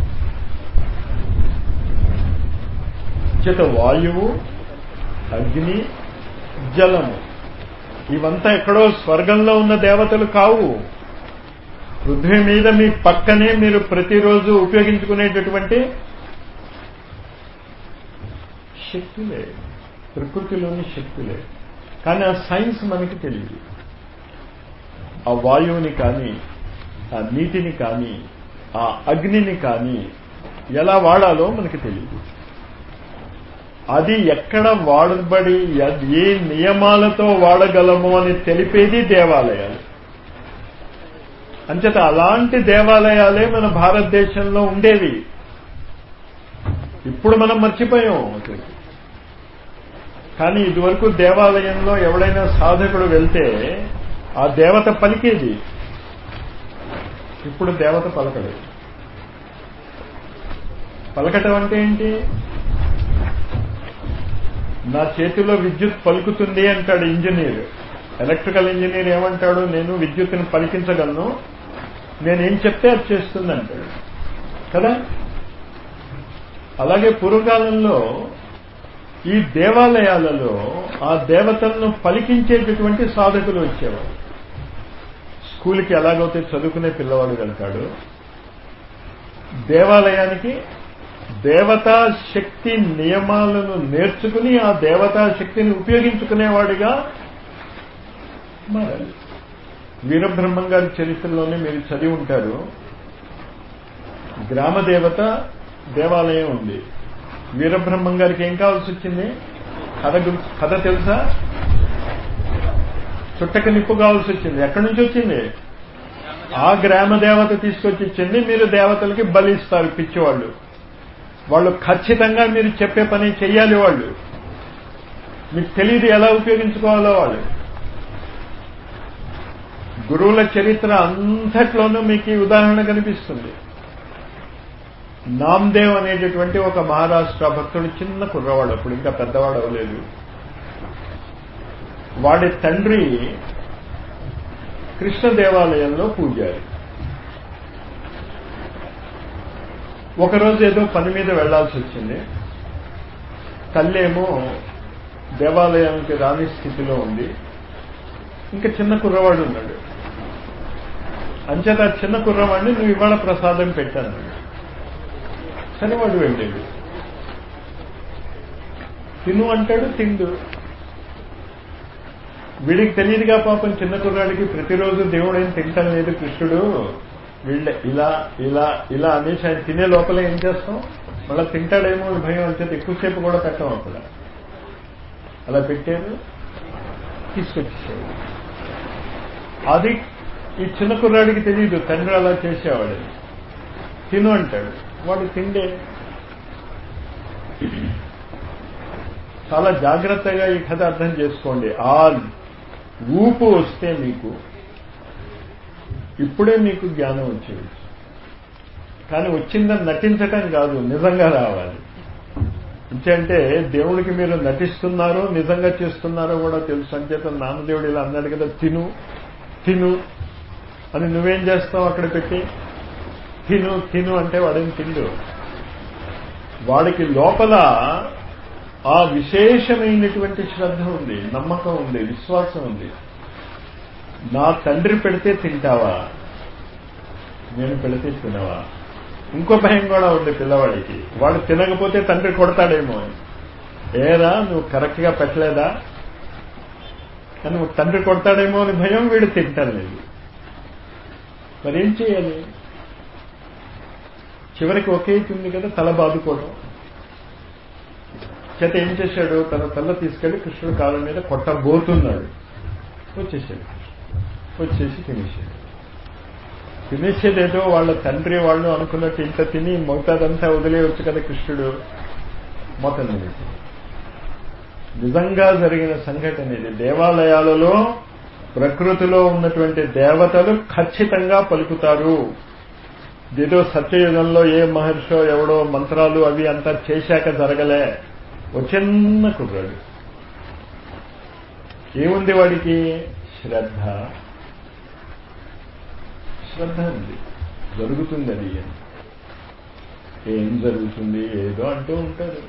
చేత వాయువు అగ్ని జలము ఇవంతా ఎక్కడో స్వర్గంలో ఉన్న దేవతలు కావు పృథ్వీ మీద మీ పక్కనే మీరు ప్రతిరోజు ఉపయోగించుకునేటటువంటి శక్తులే ప్రకృతిలోని శక్తులే కానీ ఆ సైన్స్ మనకి తెలియదు ఆ వాయువుని కానీ ఆ నీటిని కానీ ఆ అగ్నిని కానీ ఎలా వాడాలో మనకి తెలియదు అది ఎక్కడ వాడబడి ఏ నియమాలతో వాడగలము అని తెలిపేది దేవాలయాలు అంచేత అలాంటి దేవాలయాలే మన భారతదేశంలో ఉండేవి ఇప్పుడు మనం మర్చిపోయాం అసలు కానీ ఇదివరకు దేవాలయంలో ఎవడైనా సాధకుడు వెళ్తే ఆ దేవత పలికేది ఇప్పుడు దేవత పలకడు పలకటం అంటే ఏంటి నా చేతిలో విద్యుత్ పలుకుతుంది అంటాడు ఇంజనీర్ ఎలక్ట్రికల్ ఇంజనీర్ ఏమంటాడు నేను విద్యుత్తుని పలికించగలను నేనేం చెప్తే అది చేస్తుంది అంటాడు కదా అలాగే పూర్వకాలంలో ఈ దేవాలయాలలో ఆ దేవతలను పలికించేటటువంటి సాధకులు వచ్చేవారు స్కూల్కి ఎలాగైతే చదువుకునే పిల్లవాడు వెళ్తాడు దేవాలయానికి దేవతా శక్తి నియమాలను నేర్చుకుని ఆ దేవతా శక్తిని ఉపయోగించుకునేవాడిగా మారాలి వీరబ్రహ్మం గారి చరిత్రలోనే మీరు చదివి ఉంటారు గ్రామ దేవత దేవాలయం ఉంది వీరబ్రహ్మం గారికి ఏం కావాల్సి వచ్చింది కథ గురి- కథ తెలుసా చుట్టక నిప్పు కావాల్సి వచ్చింది ఎక్కడి నుంచి వచ్చింది ఆ గ్రామ దేవత తీసుకొచ్చి ఇచ్చింది మీరు దేవతలకి బలిస్తారు పిచ్చివాళ్ళు వాళ్ళు ఖచ్చితంగా మీరు చెప్పే పని చెయ్యాలి వాళ్ళు మీకు తెలియదు ఎలా ఉపయోగించుకోవాలో వాళ్ళు గురువుల చరిత్ర అంతట్లోనూ మీకు ఈ ఉదాహరణ కనిపిస్తుంది నామ్దేవ్ అనేటటువంటి ఒక మహారాష్ట్ర భక్తుడు చిన్న కుర్రవాడు అప్పుడు ఇంకా పెద్దవాడు అవ్వలేదు వాడి తండ్రి కృష్ణ దేవాలయంలో పూజారి ఒకరోజు ఏదో పని మీద వెళ్లాల్సి వచ్చింది తల్లేమో దేవాలయానికి రాని స్థితిలో ఉంది ఇంకా చిన్న కుర్రవాడు ఉన్నాడు అంచేత ఆ చిన్న కుర్రవాడిని నువ్వు ఇవాళ ప్రసాదం పెట్టాను సరే వాడు వెళ్ళాడు తిను అంటాడు తిండు వీడికి తెలియదుగా పాపం చిన్న కుర్రాడికి ప్రతిరోజు దేవుడు ఏం తింటం లేదు కృష్ణుడు వీళ్ళ ఇలా ఇలా ఇలా అనేసి ఆయన తినే లోపల ఏం చేస్తాం మళ్ళీ తింటాడేమో అని భయం అంటే ఎక్కువసేపు కూడా పెట్టాం అక్కడ అలా పెట్టారు తీసుకొచ్చేసాడు అది ఈ చిన్న కుర్రాడికి తెలియదు తండ్రి అలా చేసేవాడు తిను అంటాడు వాడు తిండే చాలా జాగ్రత్తగా ఈ కథ అర్థం చేసుకోండి ఆ ఊపు వస్తే మీకు ఇప్పుడే మీకు జ్ఞానం వచ్చేది కానీ వచ్చిందని నటించటం కాదు నిజంగా రావాలి అంటే దేవుడికి మీరు నటిస్తున్నారో నిజంగా చేస్తున్నారో కూడా తెలుసు అంచేత నామదేవుడు ఇలా అన్నాడు కదా తిను తిను అని నువ్వేం చేస్తావు అక్కడ పెట్టి తిను తిను అంటే వాడేం తిండు వాడికి లోపల ఆ విశేషమైనటువంటి శ్రద్ధ ఉంది నమ్మకం ఉంది విశ్వాసం ఉంది నా తండ్రి పెడితే తింటావా నేను పెడితే తినవా ఇంకో భయం కూడా ఉంది పిల్లవాడికి వాడు తినకపోతే తండ్రి కొడతాడేమో అని ఏరా నువ్వు కరెక్ట్ గా పెట్టలేదా అని నువ్వు తండ్రి కొడతాడేమో అని భయం వీడు తింటాను లేదు మరేం చేయాలి చివరికి ఒకే ఉంది కదా తల బాదుకోవడం చేత ఏం చేశాడు తన తల తీసుకెళ్లి కృష్ణుడు కాలం మీద కొట్టబోతున్నాడు వచ్చేసాడు వచ్చేసి తినేసాడు తినేసేదేదో వాళ్ళ తండ్రి వాళ్ళు అనుకున్నట్టు ఇంత తిని మొగతాదంతా వదిలేయచ్చు కదా కృష్ణుడు మొత్తం తినేసాడు నిజంగా జరిగిన సంఘటన ఇది దేవాలయాలలో ప్రకృతిలో ఉన్నటువంటి దేవతలు ఖచ్చితంగా పలుకుతారు ఏదో సత్యయుగంలో ఏ మహర్షో ఎవడో మంత్రాలు అవి అంతా చేశాక జరగలే ఓ చిన్న కుర్రాడు ఏముంది వాడికి శ్రద్ధ శ్రద్ధ ఉంది జరుగుతుంది అది అని. ఏం జరుగుతుంది ఏదో అంటూ ఉంటారు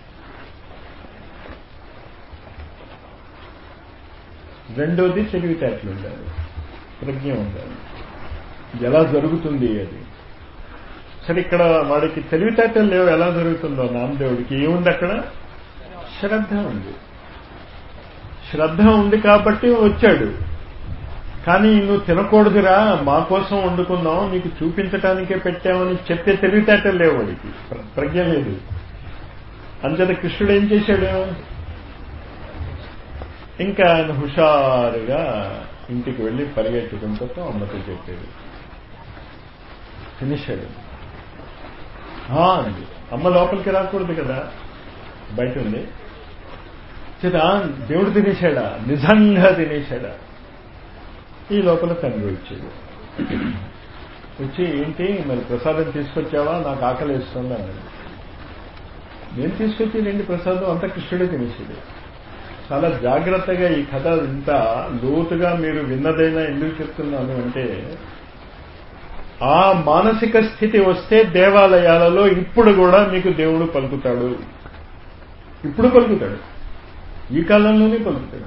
రెండోది తెలివితేటలు ఉండాలి ప్రజ్ఞ ఉండాలి ఎలా జరుగుతుంది అది సరే ఇక్కడ వాడికి తెలివితేటలు లేవు ఎలా జరుగుతుందో నామదేవుడికి ఏముంది అక్కడ శ్రద్ధ ఉంది శ్రద్ధ ఉంది కాబట్టి వచ్చాడు కానీ నువ్వు తినకూడదురా మా కోసం వండుకున్నాం నీకు చూపించటానికే పెట్టామని చెప్పే తెలివితేటలు లేవు వాడికి ప్ర- ప్రజ్ఞ లేదు అంతట కృష్ణుడు ఏం చేశాడు ఇంకా ఆయన హుషారుగా ఇంటికి వెళ్ళి పరిగెట్టుకుంటూ అమ్మతో చెప్పాడు తినేశాడు "ఆ" అంది అమ్మ లోపలికి రాకూడదు కదా బయట ఉంది చేదా దేవుడు తినేశాడా నిజంగా తినేశాడా ఈ లోపల తండ్రి వచ్చాడు వచ్చి ఏంటి మరి ప్రసాదం తీసుకొచ్చావా నాకు ఆకలి వేస్తుంది అన్నాడు నేను తీసుకొచ్చి రెండు ప్రసాదం అంత కృష్ణుడే తినేసాడు చాలా జాగ్రత్తగా ఈ కథ ఇంత లోతుగా మీరు విన్నదైనా ఎందుకు చెప్తున్నాను అంటే ఆ మానసిక స్థితి వస్తే దేవాలయాలలో ఇప్పుడు కూడా మీకు దేవుడు పలుకుతాడు ఇప్పుడు పలుకుతాడు ఈ కాలంలోనే పలుకుతాడు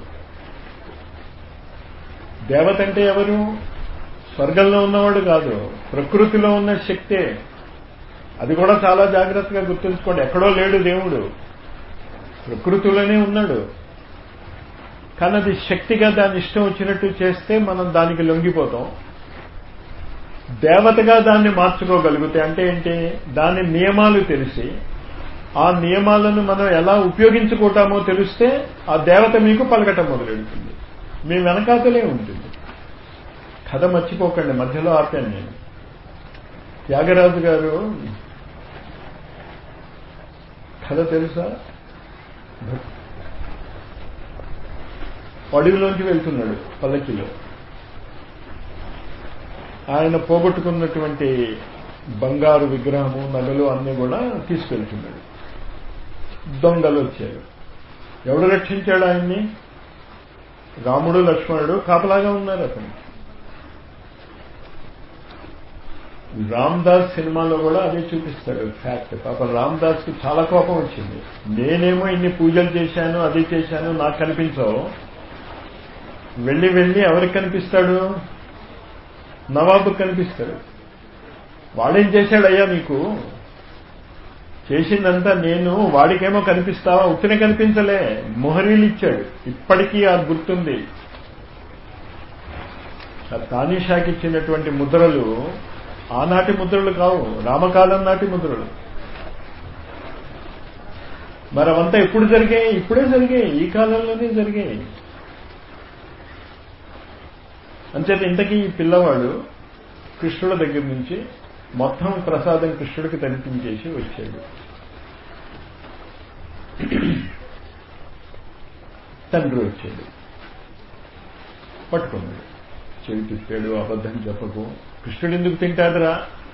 దేవత అంటే ఎవరు స్వర్గంలో ఉన్నవాడు కాదు ప్రకృతిలో ఉన్న శక్తే అది కూడా చాలా జాగ్రత్తగా గుర్తుంచుకోండి ఎక్కడో లేడు దేవుడు ప్రకృతిలోనే ఉన్నాడు కానీ అది శక్తిగా దాని ఇష్టం వచ్చినట్టు చేస్తే మనం దానికి లొంగిపోతాం దేవతగా దాన్ని మార్చుకోగలిగితే అంటే ఏంటి దాని నియమాలు తెలిసి ఆ నియమాలను మనం ఎలా ఉపయోగించుకుంటామో తెలిస్తే ఆ దేవత మీకు పలకటం మొదలెడుతుంది మీ వెనకాతలే ఉంటుంది కథ మర్చిపోకండి మధ్యలో ఆపాను నేను త్యాగరాజు గారు కథ తెలుసా అడవిలోంచి వెళ్తున్నాడు పల్లకిలో ఆయన పోగొట్టుకున్నటువంటి బంగారు విగ్రహము నగలు అన్ని కూడా తీసుకెళ్తున్నాడు దొంగలు వచ్చారు ఎవడు రక్షించాడు ఆయన్ని రాముడు లక్ష్మణుడు కాపలాగా ఉన్నారు అతను రామ్ దాస్ సినిమాలో కూడా అదే చూపిస్తాడు ఫ్యాక్ట్ పాపం రామ్ దాస్ కి చాలా కోపం వచ్చింది నేనేమో ఇన్ని పూజలు చేశాను అది చేశాను నాకు కనిపించవు వెళ్ళి వెళ్ళి ఎవరికి కనిపిస్తాడు నవాబు కనిపిస్తాడు వాడేం చేశాడయ్యా నీకు చేసిందంతా నేను వాడికేమో కనిపిస్తావా ఉత్తినే కనిపించలే మొహరీలు ఇచ్చాడు ఇప్పటికీ ఆ గుర్తుంది ఆ తానీషాకి ఇచ్చినటువంటి ముద్రలు ఆనాటి ముద్రలు కావు రామకాలం నాటి ముద్రలు మరి అవంతా ఎప్పుడు జరిగాయి ఇప్పుడే జరిగాయి ఈ కాలంలోనే జరిగాయి అంచేత ఇంతకీ ఈ పిల్లవాడు కృష్ణుడి దగ్గర నుంచి మొత్తం ప్రసాదం కృష్ణుడికి తరిపించేసి వచ్చాడు తండ్రి వచ్చాడు పట్టుకున్నాడు చెవి తిప్పాడు అబద్ధం చెప్పకు కృష్ణుడు ఎందుకు తింటాడురా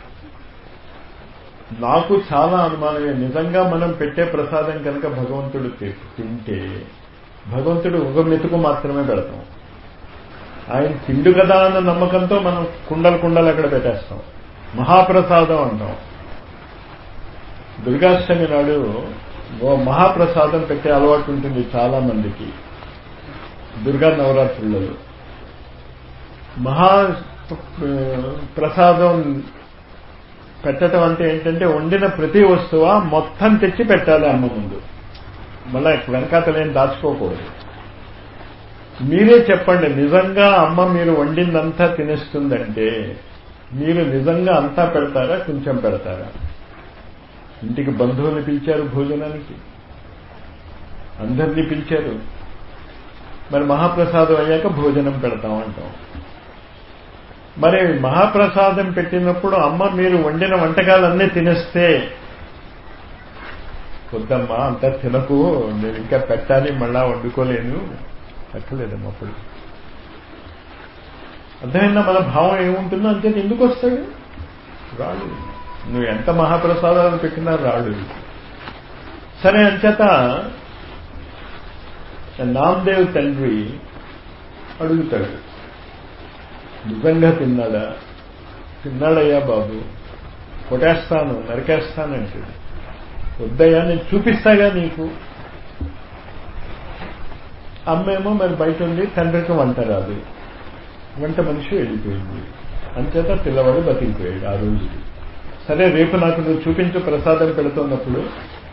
నాకు చాలా అనుమానమే నిజంగా మనం పెట్టే ప్రసాదం కనుక భగవంతుడు తి- తింటే భగవంతుడు ఒక మెతుకు మాత్రమే పెడతాం ఆయన తిండు కదా అన్న నమ్మకంతో మనం కుండలు కుండలు అక్కడ పెట్టేస్తాం మహాప్రసాదం అంటాం దుర్గాష్టమి నాడు ఓ మహాప్రసాదం పెట్టే అలవాటు ఉంటుంది చాలా మందికి దుర్గా నవరాత్రులలో మహా ప్రసాదం పెట్టడం అంటే ఏంటంటే వండిన ప్రతి వస్తువ మొత్తం తెచ్చి పెట్టాలి అమ్మ ముందు మళ్ళా వెనకాతలేం దాచుకోకూడదు మీరే చెప్పండి నిజంగా అమ్మ మీరు వండిందంతా తినేస్తుందంటే మీరు నిజంగా అంతా పెడతారా కొంచెం పెడతారా ఇంటికి బంధువులు పిలిచారు భోజనానికి అందరినీ పిలిచారు మరి మహాప్రసాదం అయ్యాక భోజనం పెడతాం అంటాం మరి మహాప్రసాదం పెట్టినప్పుడు అమ్మ మీరు వండిన వంటకాలన్నీ తినేస్తే వద్దమ్మా అంతా తినకు నేను ఇంకా పెట్టాలి మళ్ళా వండుకోలేను పెట్టలేదమ్మా అప్పుడు అర్థమైందా మన భావం ఏముంటుందో అంతే ఎందుకు వస్తాడు రాడు నువ్వు ఎంత మహాప్రసాదాలు పెట్టినా రాడు సరే అంచేత నామదేవ్ తండ్రి అడుగుతాడు నిజంగా తిన్నాడా తిన్నాడయ్యా బాబు కొట్టేస్తాను నరికేస్తాను అంటాడు వద్దయ్యా నేను చూపిస్తాగా నీకు అమ్మేమో మరి బయట ఉంది తండ్రికి వంట రాదు వంట మనిషి వెళ్ళిపోయింది అంచేత పిల్లవాడు బతికిపోయాడు ఆ రోజుకి సరే రేపు నాకు నువ్వు చూపించు ప్రసాదం పెడుతున్నప్పుడు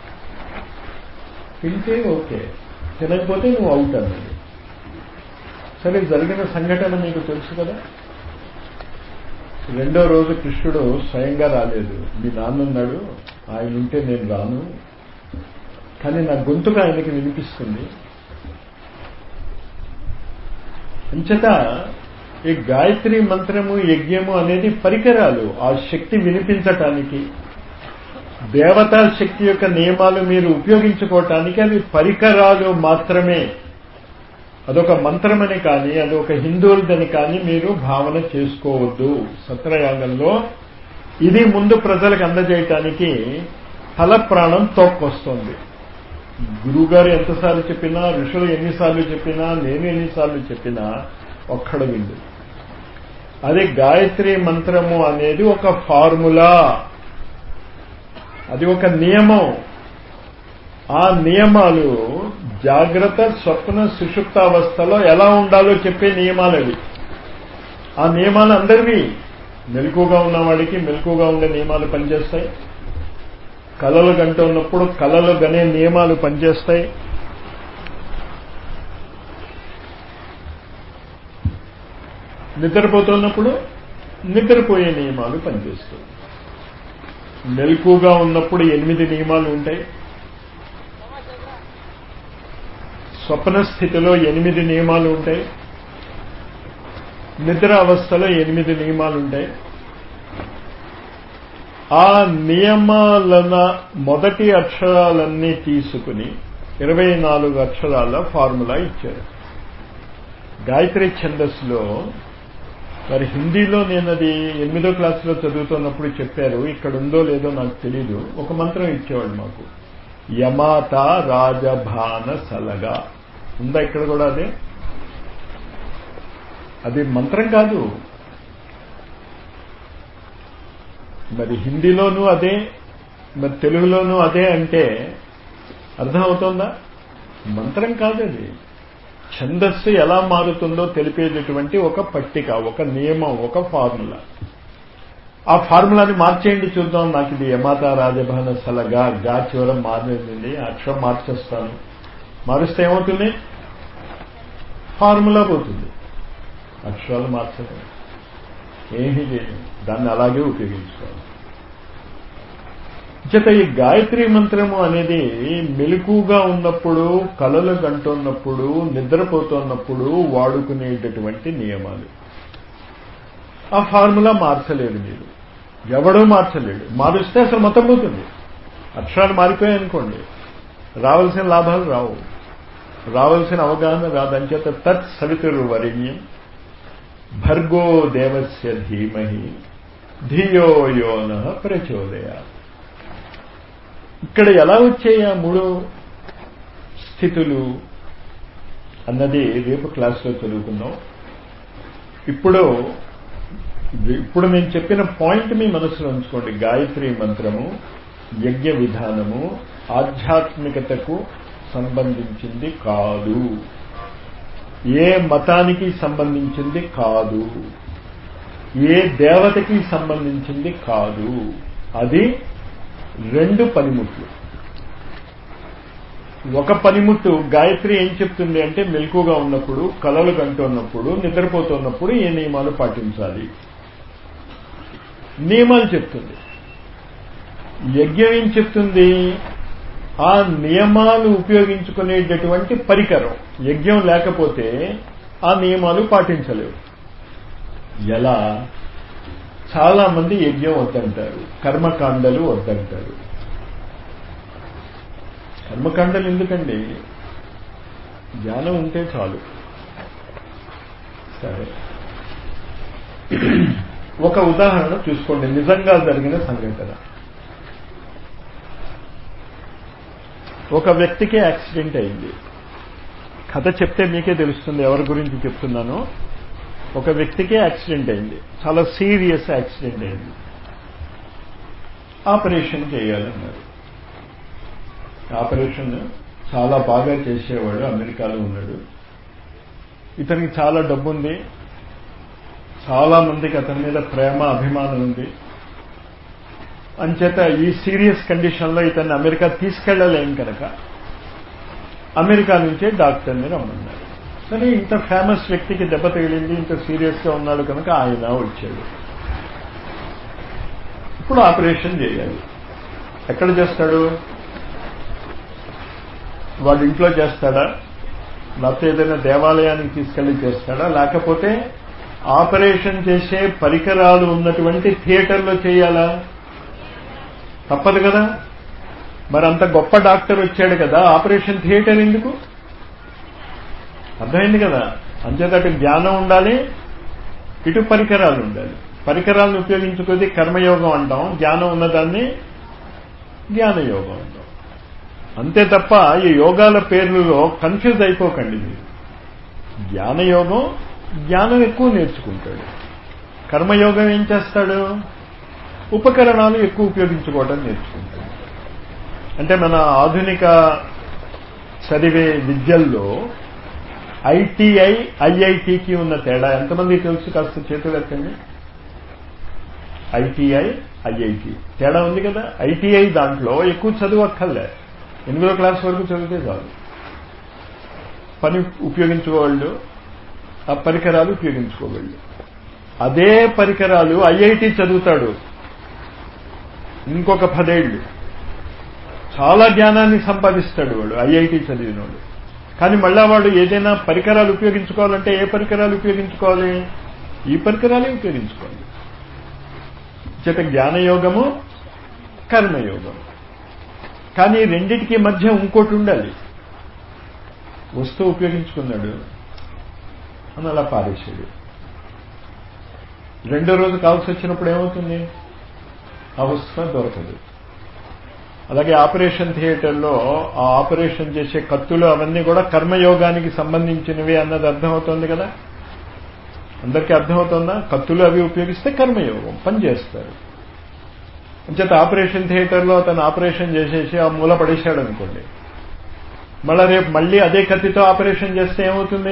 తింటే ఓకే తినకపోతే నువ్వు అవుట్ అన్నది సరే జరిగిన సంఘటన నీకు తెలుసు కదా రెండో రోజు కృష్ణుడు స్వయంగా రాలేదు మీ నాన్న ఉన్నాడు ఆయన ఉంటే నేను రాను కానీ నా గొంతుగా ఆయనకి వినిపిస్తుంది అంచేత ఈ గాయత్రి మంత్రము యజ్ఞము అనేది పరికరాలు ఆ శక్తి వినిపించటానికి దేవతా శక్తి యొక్క నియమాలు మీరు ఉపయోగించుకోవటానికి అవి పరికరాలు మాత్రమే అదొక మంత్రమని కానీ అదొక హిందువులదని కానీ మీరు భావన చేసుకోవద్దు సత్రయాగంలో ఇది ముందు ప్రజలకు అందజేయటానికి తల ప్రాణం తోక్కొస్తుంది గురువుగారు ఎంతసార్లు చెప్పినా ఋషులు ఎన్నిసార్లు చెప్పినా నేను ఎన్నిసార్లు చెప్పినా ఒక్కడ విందు అది గాయత్రి మంత్రము అనేది ఒక ఫార్ములా అది ఒక నియమం ఆ నియమాలు జాగ్రత్త స్వప్న సుషుప్తావస్థలో ఎలా ఉండాలో చెప్పే నియమాలు అవి ఆ నియమాలు అందరివి మెలకుగా ఉన్నవాడికి మెలకుగా ఉండే నియమాలు పనిచేస్తాయి కళలు గంటున్నప్పుడు కళలు గనే నియమాలు పనిచేస్తాయి నిద్రపోతున్నప్పుడు నిద్రపోయే నియమాలు పనిచేస్తాయి మెలకుగా ఉన్నప్పుడు ఎనిమిది నియమాలు ఉంటాయి స్వప్న స్థితిలో ఎనిమిది నియమాలు ఉంటాయి నిద్ర అవస్థలో ఎనిమిది నియమాలు ఉంటాయి ఆ నియమాలన మొదటి అక్షరాలన్నీ తీసుకుని ఇరవై నాలుగు అక్షరాల ఫార్ములా ఇచ్చారు గాయత్రి ఛందస్సులో మరి హిందీలో నేను అది ఎనిమిదో క్లాసులో చదువుతున్నప్పుడు చెప్పారు ఇక్కడ ఉందో లేదో నాకు తెలీదు ఒక మంత్రం ఇచ్చేవాడు మాకు యమాత రాజభాన సలగా ఉందా ఇక్కడ కూడా అదే అది మంత్రం కాదు మరి హిందీలోనూ అదే మరి తెలుగులోనూ అదే అంటే అర్థమవుతోందా మంత్రం కాదు అది ఛందస్సు ఎలా మారుతుందో తెలిపేటటువంటి ఒక పట్టిక ఒక నియమం ఒక ఫార్ములా ఆ ఫార్ములాని మార్చేయండి చూద్దాం నాకు ఇది యమాత రాజభాన సలగా గా చివర మారింది అక్షరం మార్చేస్తాను మారుస్తే ఏమవుతుంది ఫార్ములా పోతుంది అక్షరాలు మార్చలేదు ఏమీ లేదు దాన్ని అలాగే ఉపయోగించుకోవాలి చేత ఈ గాయత్రి మంత్రము అనేది మెలకుగా ఉన్నప్పుడు కలలు కంటున్నప్పుడు నిద్రపోతున్నప్పుడు వాడుకునేటటువంటి నియమాలు ఆ ఫార్ములా మార్చలేదు మీరు ఎవడూ మార్చలేడు మారుస్తే అసలు మొత్తం పోతుంది అక్షరాలు మారిపోయాయనుకోండి రావాల్సిన లాభాలు రావు రావాల్సిన అవగాహన రాదంచేత తత్ సవితురు వరిణ్యం భర్గో దేవస్య ధీమహి ధియో యోన ప్రచోదయ ఇక్కడ ఎలా వచ్చాయి ఆ మూడు స్థితులు అన్నది రేపు క్లాస్లో చదువుకుందాం ఇప్పుడు ఇప్పుడు నేను చెప్పిన పాయింట్ మీ మనసులో ఉంచుకోండి గాయత్రి మంత్రము యజ్ఞ విధానము ఆధ్యాత్మికతకు సంబంధించింది కాదు ఏ మతానికి సంబంధించింది కాదు ఏ దేవతకి సంబంధించింది కాదు అది రెండు పనిముట్లు ఒక పనిముట్టు గాయత్రి ఏం చెప్తుంది అంటే మెలకుగా ఉన్నప్పుడు కలలు కంటున్నప్పుడు నిద్రపోతున్నప్పుడు ఏ నియమాలు పాటించాలి నియమాలు చెప్తుంది యజ్ఞం ఏం చెప్తుంది ఆ నియమాలు ఉపయోగించుకునేటటువంటి పరికరం యజ్ఞం లేకపోతే ఆ నియమాలు పాటించలేవు ఎలా చాలా మంది యజ్ఞం వద్దంటారు కర్మకాండలు వద్దంటారు కర్మకాండలు ఎందుకండి జ్ఞానం ఉంటే చాలు సరే ఒక ఉదాహరణ చూసుకోండి నిజంగా జరిగిన సంఘటన ఒక వ్యక్తికి యాక్సిడెంట్ అయింది కథ చెప్తే మీకే తెలుస్తుంది ఎవరి గురించి చెప్తున్నాను ఒక వ్యక్తికి యాక్సిడెంట్ అయింది చాలా సీరియస్ యాక్సిడెంట్ అయింది ఆపరేషన్ చేయాలన్నారు ఆపరేషన్ చాలా బాగా చేసేవాడు అమెరికాలో ఉన్నాడు ఇతనికి చాలా డబ్బు ఉంది చాలా మందికి అతని మీద ప్రేమ అభిమానం ఉంది అంచేత ఈ సీరియస్ కండిషన్లో ఇతన్ని అమెరికా తీసుకెళ్లలేం కనుక అమెరికా నుంచే డాక్టర్ని రమ్మన్నారు సరే ఇంత ఫేమస్ వ్యక్తికి దెబ్బ తగిలింది ఇంత సీరియస్ గా ఉన్నాడు కనుక ఆయన వచ్చాడు ఇప్పుడు ఆపరేషన్ చేయాలి ఎక్కడ చేస్తాడు వాడి ఇంట్లో చేస్తాడా లేకపోతే ఏదైనా దేవాలయానికి తీసుకెళ్లి చేస్తాడా లేకపోతే ఆపరేషన్ చేసే పరికరాలు ఉన్నటువంటి థియేటర్లో చేయాలా తప్పదు కదా మరి అంత గొప్ప డాక్టర్ వచ్చాడు కదా ఆపరేషన్ థియేటర్ ఎందుకు అర్థమైంది కదా అంచేత అటు జ్ఞానం ఉండాలి ఇటు పరికరాలు ఉండాలి పరికరాలను ఉపయోగించుకోది కర్మయోగం అంటాం జ్ఞానం ఉన్నదాన్ని జ్ఞానయోగం అంటాం అంతే తప్ప ఈ యోగాల పేర్లలో కన్ఫ్యూజ్ అయిపోకండి మీరు జ్ఞానయోగం జ్ఞానం ఎక్కువ నేర్చుకుంటాడు కర్మయోగం ఏం చేస్తాడు ఉపకరణాలు ఎక్కువ ఉపయోగించుకోవడం నేర్చుకుంటాడు అంటే మన ఆధునిక చదివే విద్యల్లో ఐటీఐ ఐఐటికి ఉన్న తేడా ఎంతమంది తెలుసు కాస్త చేతులు ఎత్తండి ఐటీఐ ఐఐటి తేడా ఉంది కదా ఐటీఐ దాంట్లో ఎక్కువ చదువు అక్కర్లే ఎనిమిదో క్లాస్ వరకు చదివితే చాలు పని ఉపయోగించుకోవాళ్ళు ఆ పరికరాలు ఉపయోగించుకోవాళ్ళు అదే పరికరాలు ఐఐటి చదువుతాడు ఇంకొక పదేళ్ళు చాలా జ్ఞానాన్ని సంపాదిస్తాడు వాడు ఐఐటి చదివినవాడు కానీ మళ్ళా వాడు ఏదైనా పరికరాలు ఉపయోగించుకోవాలంటే ఏ పరికరాలు ఉపయోగించుకోవాలి ఈ పరికరాలే ఉపయోగించుకోవాలి చేత జ్ఞానయోగము కర్మయోగం కానీ రెండిటికి మధ్య ఇంకోటి ఉండాలి వస్తువు ఉపయోగించుకున్నాడు అని అలా పారేశాడు రెండో రోజు కావాల్సి వచ్చినప్పుడు ఏమవుతుంది ఆ వస్తువు దొరకదు అలాగే ఆపరేషన్ థియేటర్లో ఆ ఆపరేషన్ చేసే కత్తులు అవన్నీ కూడా కర్మయోగానికి సంబంధించినవి అన్నది అర్థమవుతోంది కదా అందరికీ అర్థమవుతోందా కత్తులు అవి ఉపయోగిస్తే కర్మయోగం పని చేస్తారు అంచేత ఆపరేషన్ థియేటర్లో అతను ఆపరేషన్ చేసేసి ఆ మూల పడేశాడు అనుకోండి మళ్ళా రేపు మళ్ళీ అదే కత్తితో ఆపరేషన్ చేస్తే ఏమవుతుంది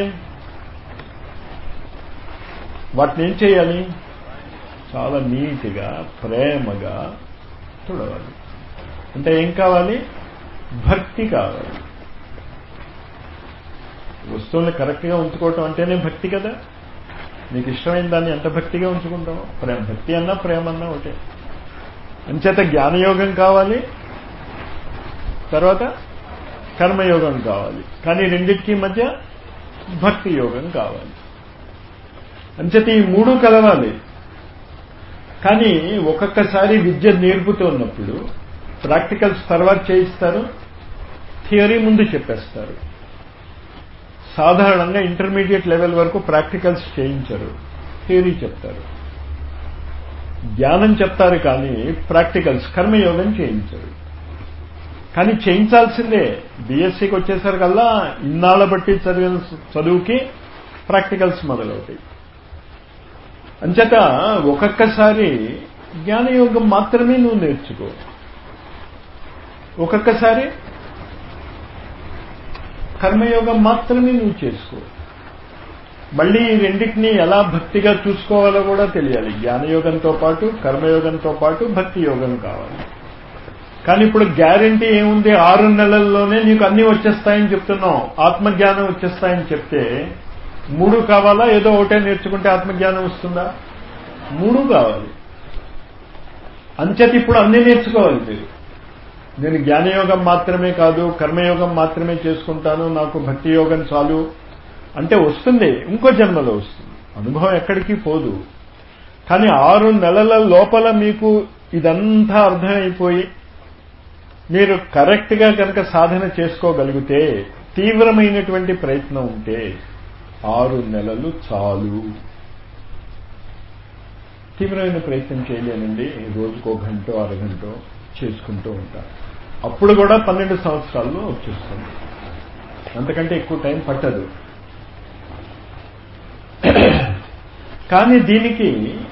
వాటిని ఏం చేయాలి చాలా నీట్గా ప్రేమగా చూడవాలి అంటే ఏం కావాలి భక్తి కావాలి వస్తువుల్ని కరెక్ట్గా ఉంచుకోవటం అంటేనే భక్తి కదా నీకు ఇష్టమైన దాన్ని ఎంత భక్తిగా ఉంచుకుంటావు ప్రేమ భక్తి అన్నా ప్రేమ అన్నా ఒకటే అంచేత జ్ఞానయోగం కావాలి తర్వాత కర్మయోగం కావాలి కానీ రెండింటికి మధ్య భక్తి యోగం కావాలి అంచేత ఈ మూడు కలవాలి కానీ ఒక్కొక్కసారి విద్య నేర్పుతున్నప్పుడు ప్రాక్టికల్స్ తర్వాత చేయిస్తారు థియరీ ముందు చెప్పేస్తారు సాధారణంగా ఇంటర్మీడియట్ లెవెల్ వరకు ప్రాక్టికల్స్ చేయించరు థియరీ చెప్తారు జ్ఞానం చెప్తారు కానీ ప్రాక్టికల్స్ కర్మయోగం చేయించరు కానీ చేయించాల్సిందే బీఎస్సీకి వచ్చేసరికల్లా ఇన్నాళ్ళ బట్టి చదివిన చదువుకి ప్రాక్టికల్స్ మొదలవుతాయి అంచేత ఒక్కొక్కసారి జ్ఞానయోగం మాత్రమే నువ్వు నేర్చుకో ఒక్కొక్కసారి కర్మయోగం మాత్రమే నువ్వు చేసుకో మళ్ళీ ఈ రెండింటినీ ఎలా భక్తిగా చూసుకోవాలో కూడా తెలియాలి జ్ఞానయోగంతో పాటు కర్మయోగంతో పాటు భక్తి యోగం కావాలి కానీ ఇప్పుడు గ్యారంటీ ఏముంది ఆరు నెలల్లోనే నీకు అన్ని వచ్చేస్తాయని చెప్తున్నావు ఆత్మజ్ఞానం వచ్చేస్తాయని చెప్తే మూడు కావాలా ఏదో ఒకటే నేర్చుకుంటే ఆత్మజ్ఞానం వస్తుందా మూడు కావాలి అంచేత ఇప్పుడు అన్ని నేర్చుకోవాలి మీరు నేను జ్ఞానయోగం మాత్రమే కాదు కర్మయోగం మాత్రమే చేసుకుంటాను నాకు భక్తి యోగం చాలు అంటే వస్తుంది ఇంకో జన్మలో వస్తుంది అనుభవం ఎక్కడికి పోదు కానీ ఆరు నెలల లోపల మీకు ఇదంతా అర్థమైపోయి మీరు కరెక్ట్గా కనుక సాధన చేసుకోగలిగితే తీవ్రమైనటువంటి ప్రయత్నం ఉంటే ఆరు నెలలు చాలు తీవ్రమైన ప్రయత్నం చేయలేనండి రోజుకో గంట అరగంట చేసుకుంటూ ఉంటాను అప్పుడు కూడా పన్నెండు సంవత్సరాల్లో వచ్చేస్తుంది అంతకంటే ఎక్కువ టైం పట్టదు కానీ దీనికి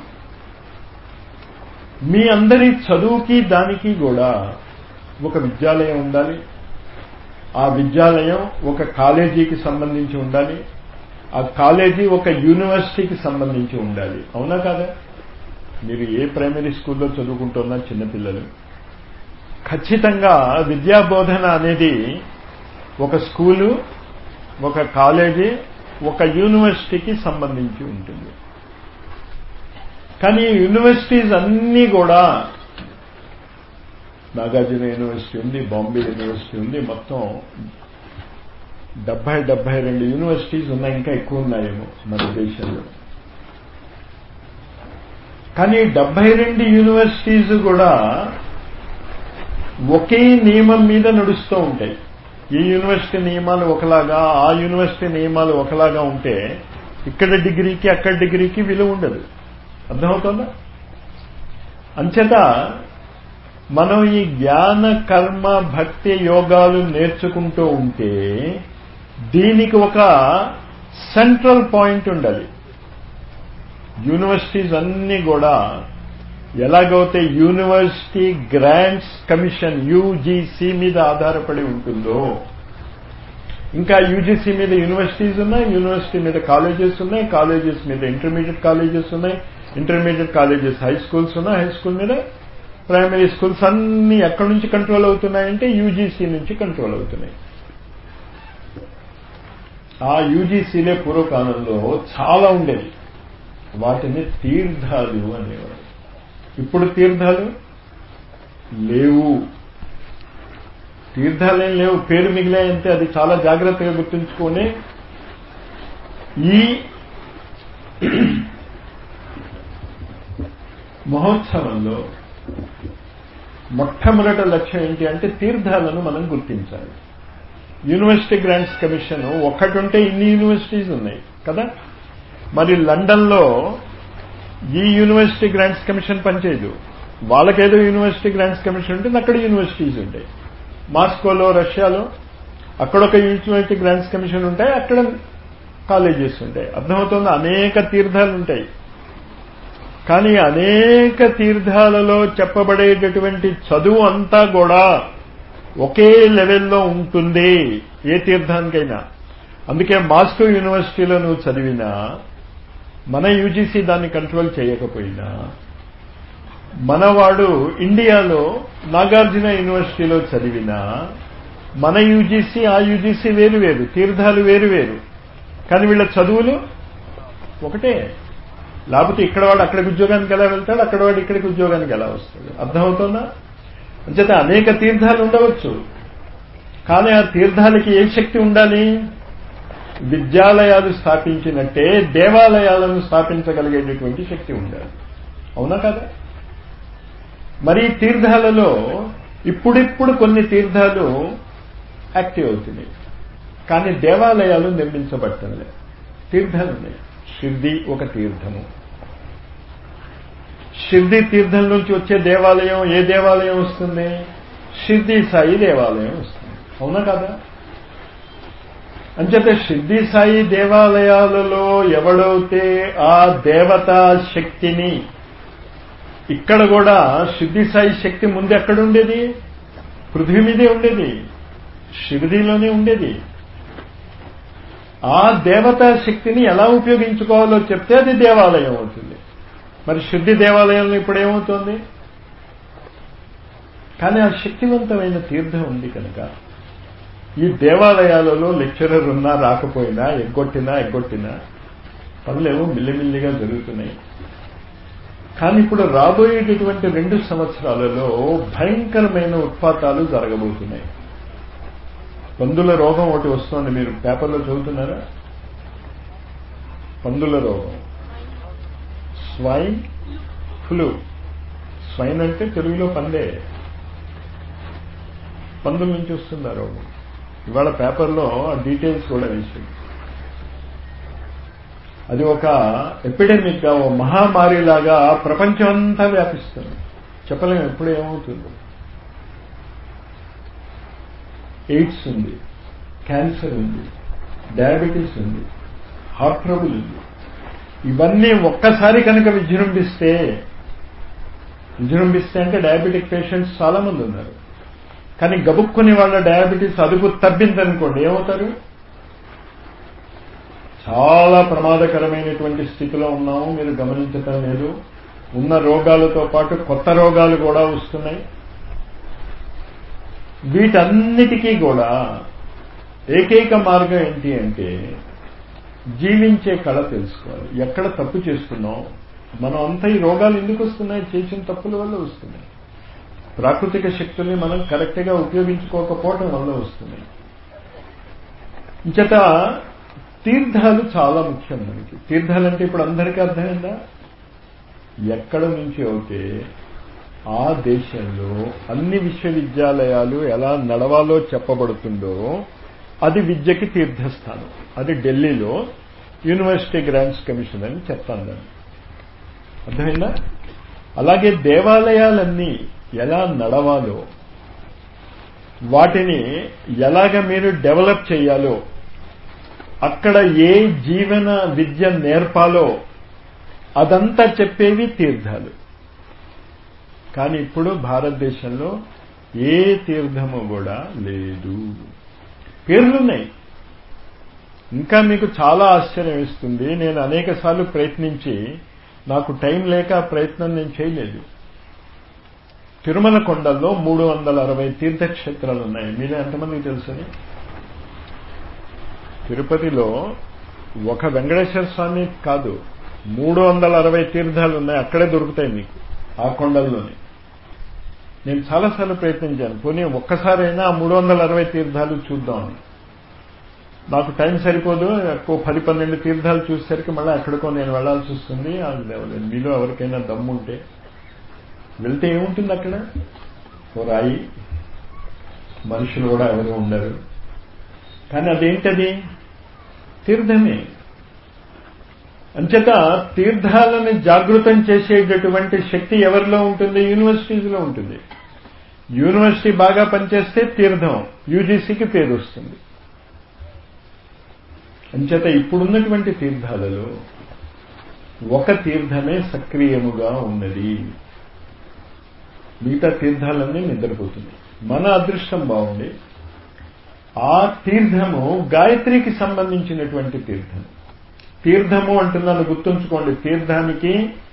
మీ అందరి చదువుకి దానికి కూడా ఒక విద్యాలయం ఉండాలి ఆ విద్యాలయం ఒక కాలేజీకి సంబంధించి ఉండాలి ఆ కాలేజీ ఒక యూనివర్సిటీకి సంబంధించి ఉండాలి అవునా కాదా మీరు ఏ ప్రైమరీ స్కూల్లో చదువుకుంటున్నా చిన్నపిల్లలు ఖచ్చితంగా విద్యాబోధన అనేది ఒక స్కూలు ఒక కాలేజీ ఒక యూనివర్సిటీకి సంబంధించి ఉంటుంది కానీ యూనివర్సిటీస్ అన్నీ కూడా నాగార్జున యూనివర్సిటీ ఉంది బాంబే యూనివర్సిటీ ఉంది మొత్తం డెబ్బై డెబ్బై రెండు యూనివర్సిటీస్ ఉన్నాయి ఇంకా ఎక్కువ ఉన్నాయేమో మన దేశంలో కానీ డెబ్బై రెండు యూనివర్సిటీస్ కూడా ఒకే నియమం మీద నడుస్తూ ఉంటాయి ఈ యూనివర్సిటీ నియమాలు ఒకలాగా ఆ యూనివర్సిటీ నియమాలు ఒకలాగా ఉంటే ఇక్కడ డిగ్రీకి అక్కడ డిగ్రీకి విలువ ఉండదు అర్థమవుతుందా అంచేత మనం ఈ జ్ఞాన కర్మ భక్తి యోగాలు నేర్చుకుంటూ ఉంటే దీనికి ఒక సెంట్రల్ పాయింట్ ఉండాలి యూనివర్సిటీస్ అన్నీ కూడా ఎలాగైతే యూనివర్సిటీ గ్రాంట్స్ కమిషన్ యూజీసీ మీద ఆధారపడి ఉంటుందో ఇంకా యూజీసీ మీద యూనివర్సిటీస్ ఉన్నాయి యూనివర్సిటీ మీద కాలేజెస్ ఉన్నాయి కాలేజెస్ మీద ఇంటర్మీడియట్ కాలేజెస్ ఉన్నాయి ఇంటర్మీడియట్ కాలేజెస్ హై స్కూల్స్ ఉన్నాయి హై స్కూల్ మీద ప్రైమరీ స్కూల్స్ అన్ని ఎక్కడి నుంచి కంట్రోల్ అవుతున్నాయంటే యూజీసీ నుంచి కంట్రోల్ అవుతున్నాయి ఆ యూజీసీలే పూర్వకాలంలో చాలా ఉండేవి వాటిని తీర్థాలు అనేవారు ఇప్పుడు తీర్థాలు లేవు తీర్థాలేం లేవు పేరు మిగిలాయంటే అది చాలా జాగ్రత్తగా గుర్తుంచుకొని ఈ మహోత్సవంలో మొట్టమొదటి లక్ష్యం ఏంటి అంటే తీర్థాలను మనం గుర్తించాలి యూనివర్సిటీ గ్రాంట్స్ కమిషన్ ఒక్కటి ఉంటే ఇన్ని యూనివర్సిటీస్ ఉన్నాయి కదా మరి లండన్లో ఈ యూనివర్సిటీ గ్రాంట్స్ కమిషన్ పనిచేయదు వాళ్ళకేదో యూనివర్సిటీ గ్రాంట్స్ కమిషన్ ఉంటుంది అక్కడ యూనివర్సిటీస్ ఉంటాయి మాస్కోలో రష్యాలో అక్కడొక యూనివర్సిటీ గ్రాంట్స్ కమిషన్ ఉంటాయి అక్కడ కాలేజెస్ ఉంటాయి అర్థమవుతుంది అనేక తీర్థాలు ఉంటాయి కానీ అనేక తీర్థాలలో చెప్పబడేటటువంటి చదువు అంతా కూడా ఒకే లెవెల్లో ఉంటుంది ఏ తీర్థానికైనా అందుకే మాస్కో యూనివర్సిటీలో నువ్వు చదివినా మన యూజీసీ దాన్ని కంట్రోల్ చేయకపోయినా మనవాడు ఇండియాలో నాగార్జున యూనివర్సిటీలో చదివినా మన యూజీసీ ఆ యూజీసీ వేరు వేరు తీర్థాలు వేరు వేరు కానీ వీళ్ళ చదువులు ఒకటే లేకపోతే ఇక్కడ వాడు అక్కడికి ఉద్యోగానికి ఎలా వెళ్తాడు అక్కడ వాడు ఇక్కడికి ఉద్యోగానికి ఎలా వస్తాడు అర్థమవుతుందా అంచేత అనేక తీర్థాలు ఉండవచ్చు కానీ ఆ తీర్థాలకి ఏ శక్తి ఉండాలి విద్యాలయాలు స్థాపించినట్టే దేవాలయాలను స్థాపించగలిగేటటువంటి శక్తి ఉండాలి అవునా కదా మరి తీర్థాలలో ఇప్పుడిప్పుడు కొన్ని తీర్థాలు యాక్టివ్ అవుతున్నాయి కానీ దేవాలయాలు నిర్మించబడటంలే తీర్థాలు ఉన్నాయి షిర్ది ఒక తీర్థము షిర్ది తీర్థం నుంచి వచ్చే దేవాలయం ఏ దేవాలయం వస్తుంది షిర్ది సాయి దేవాలయం వస్తుంది అవునా కదా అంచేత షిర్ది సాయి దేవాలయాలలో ఎవడైతే ఆ దేవతా శక్తిని ఇక్కడ కూడా షిర్ది సాయి శక్తి ముందు ఎక్కడ ఉండేది పృథ్వీ మీదే ఉండేది షిరిడీలోనే ఉండేది ఆ దేవతా శక్తిని ఎలా ఉపయోగించుకోవాలో చెప్తే అది దేవాలయం అవుతుంది మరి శుద్ధి దేవాలయంలో ఇప్పుడు ఏమవుతోంది కానీ ఆ శక్తివంతమైన తీర్థం ఉంది కనుక ఈ దేవాలయాలలో లెక్చరర్ ఉన్నా రాకపోయినా ఎగ్గొట్టినా ఎగ్గొట్టినా పనులేమో మిల్లిమిల్లిగా జరుగుతున్నాయి కానీ ఇప్పుడు రాబోయేటటువంటి రెండు సంవత్సరాలలో భయంకరమైన ఉత్పాతాలు జరగబోతున్నాయి పందుల రోగం ఒకటి వస్తోంది మీరు పేపర్లో చదువుతున్నారా పందుల రోగం స్వైన్ ఫ్లూ స్వైన్ అంటే తెలుగులో పందే పందుల నుంచి వస్తుంది ఆ రోగం ఇవాళ పేపర్లో ఆ డీటెయిల్స్ కూడా వేసింది అది ఒక ఎపిడమిక్ గా ఓ మహామారిలాగా ప్రపంచం అంతా వ్యాపిస్తుంది చెప్పలేము ఎప్పుడు ఏమవుతుందో ఎయిడ్స్ ఉంది క్యాన్సర్ ఉంది డయాబెటీస్ ఉంది హార్ట్ ట్రబుల్ ఉంది ఇవన్నీ ఒక్కసారి కనుక విజృంభిస్తే విజృంభిస్తే అంటే డయాబెటిక్ పేషెంట్స్ చాలా మంది ఉన్నారు కానీ గబుక్కుని వాళ్ళ డయాబెటీస్ అదుపు తబ్బిందనుకోండి ఏమవుతారు చాలా ప్రమాదకరమైనటువంటి స్థితిలో ఉన్నాము మీరు గమనించటం లేదు ఉన్న రోగాలతో పాటు కొత్త రోగాలు కూడా వస్తున్నాయి వీటన్నిటికీ కూడా ఏకైక మార్గం ఏంటి అంటే జీవించే కళ తెలుసుకోవాలి ఎక్కడ తప్పు చేస్తున్నాం మనం అంతా ఈ రోగాలు ఎందుకు వస్తున్నాయి చేసిన తప్పుల వల్ల వస్తున్నాయి ప్రాకృతిక శక్తుల్ని మనం కరెక్ట్గా ఉపయోగించుకోకపోవటం వల్ల వస్తున్నాయి ఇంచేత తీర్థాలు చాలా ముఖ్యం మనకి తీర్థాలంటే ఇప్పుడు అందరికీ అర్థమైందా ఎక్కడ నుంచి అయితే ఆ దేశంలో అన్ని విశ్వవిద్యాలయాలు ఎలా నడవాలో చెప్పబడుతుందో అది విద్యకి తీర్థస్థానం అది ఢిల్లీలో యూనివర్సిటీ గ్రాంట్స్ కమిషన్ అని చెప్తాను దాన్ని అర్థమైందా అలాగే దేవాలయాలన్నీ ఎలా నడవాలో వాటిని ఎలాగ మీరు డెవలప్ చేయాలో అక్కడ ఏ జీవన విద్య నేర్పాలో అదంతా చెప్పేవి తీర్థాలు కానీ ఇప్పుడు భారతదేశంలో ఏ తీర్థము కూడా లేదు పేర్లున్నాయి ఇంకా మీకు చాలా ఆశ్చర్యం ఇస్తుంది నేను అనేక సార్లు ప్రయత్నించి నాకు టైం లేక ఆ ప్రయత్నం నేను చేయలేదు తిరుమల కొండల్లో మూడు వందల అరవై తీర్థక్షేత్రాలు ఉన్నాయి మీలో ఎంతమందికి తెలుసని తిరుపతిలో ఒక వెంకటేశ్వర స్వామి కాదు మూడు వందల అరవై తీర్థాలు ఉన్నాయి అక్కడే దొరుకుతాయి మీకు ఆ కొండల్లోనే నేను చాలాసార్లు ప్రయత్నించాను పోనీ ఒక్కసారైనా ఆ మూడు వందల అరవై తీర్థాలు చూద్దామని నాకు టైం సరిపోదు ఎక్కువ పది పన్నెండు తీర్థాలు చూసేసరికి మళ్ళీ ఎక్కడికో నేను వెళ్లాల్సి వస్తుంది మీలో ఎవరికైనా దమ్ముంటే వెళ్తే ఏముంటుంది అక్కడ ఓ రాయి మనుషులు కూడా ఎవరు ఉండరు కానీ అదేంటది తీర్థమే అంచేత తీర్థాలను జాగృతం చేసేటటువంటి శక్తి ఎవరిలో ఉంటుంది యూనివర్సిటీస్లో ఉంటుంది యూనివర్సిటీ బాగా పనిచేస్తే తీర్థం యూజీసీకి పేరు వస్తుంది అంచేత ఇప్పుడున్నటువంటి తీర్థాలలో ఒక తీర్థమే సక్రియముగా ఉన్నది మిగతా తీర్థాలన్నీ నిద్రపోతున్నాయి మన అదృష్టం బాగుంది ఆ తీర్థము గాయత్రికి సంబంధించినటువంటి తీర్థం తీర్థము అంటున్నాను గుర్తుంచుకోండి తీర్థానికి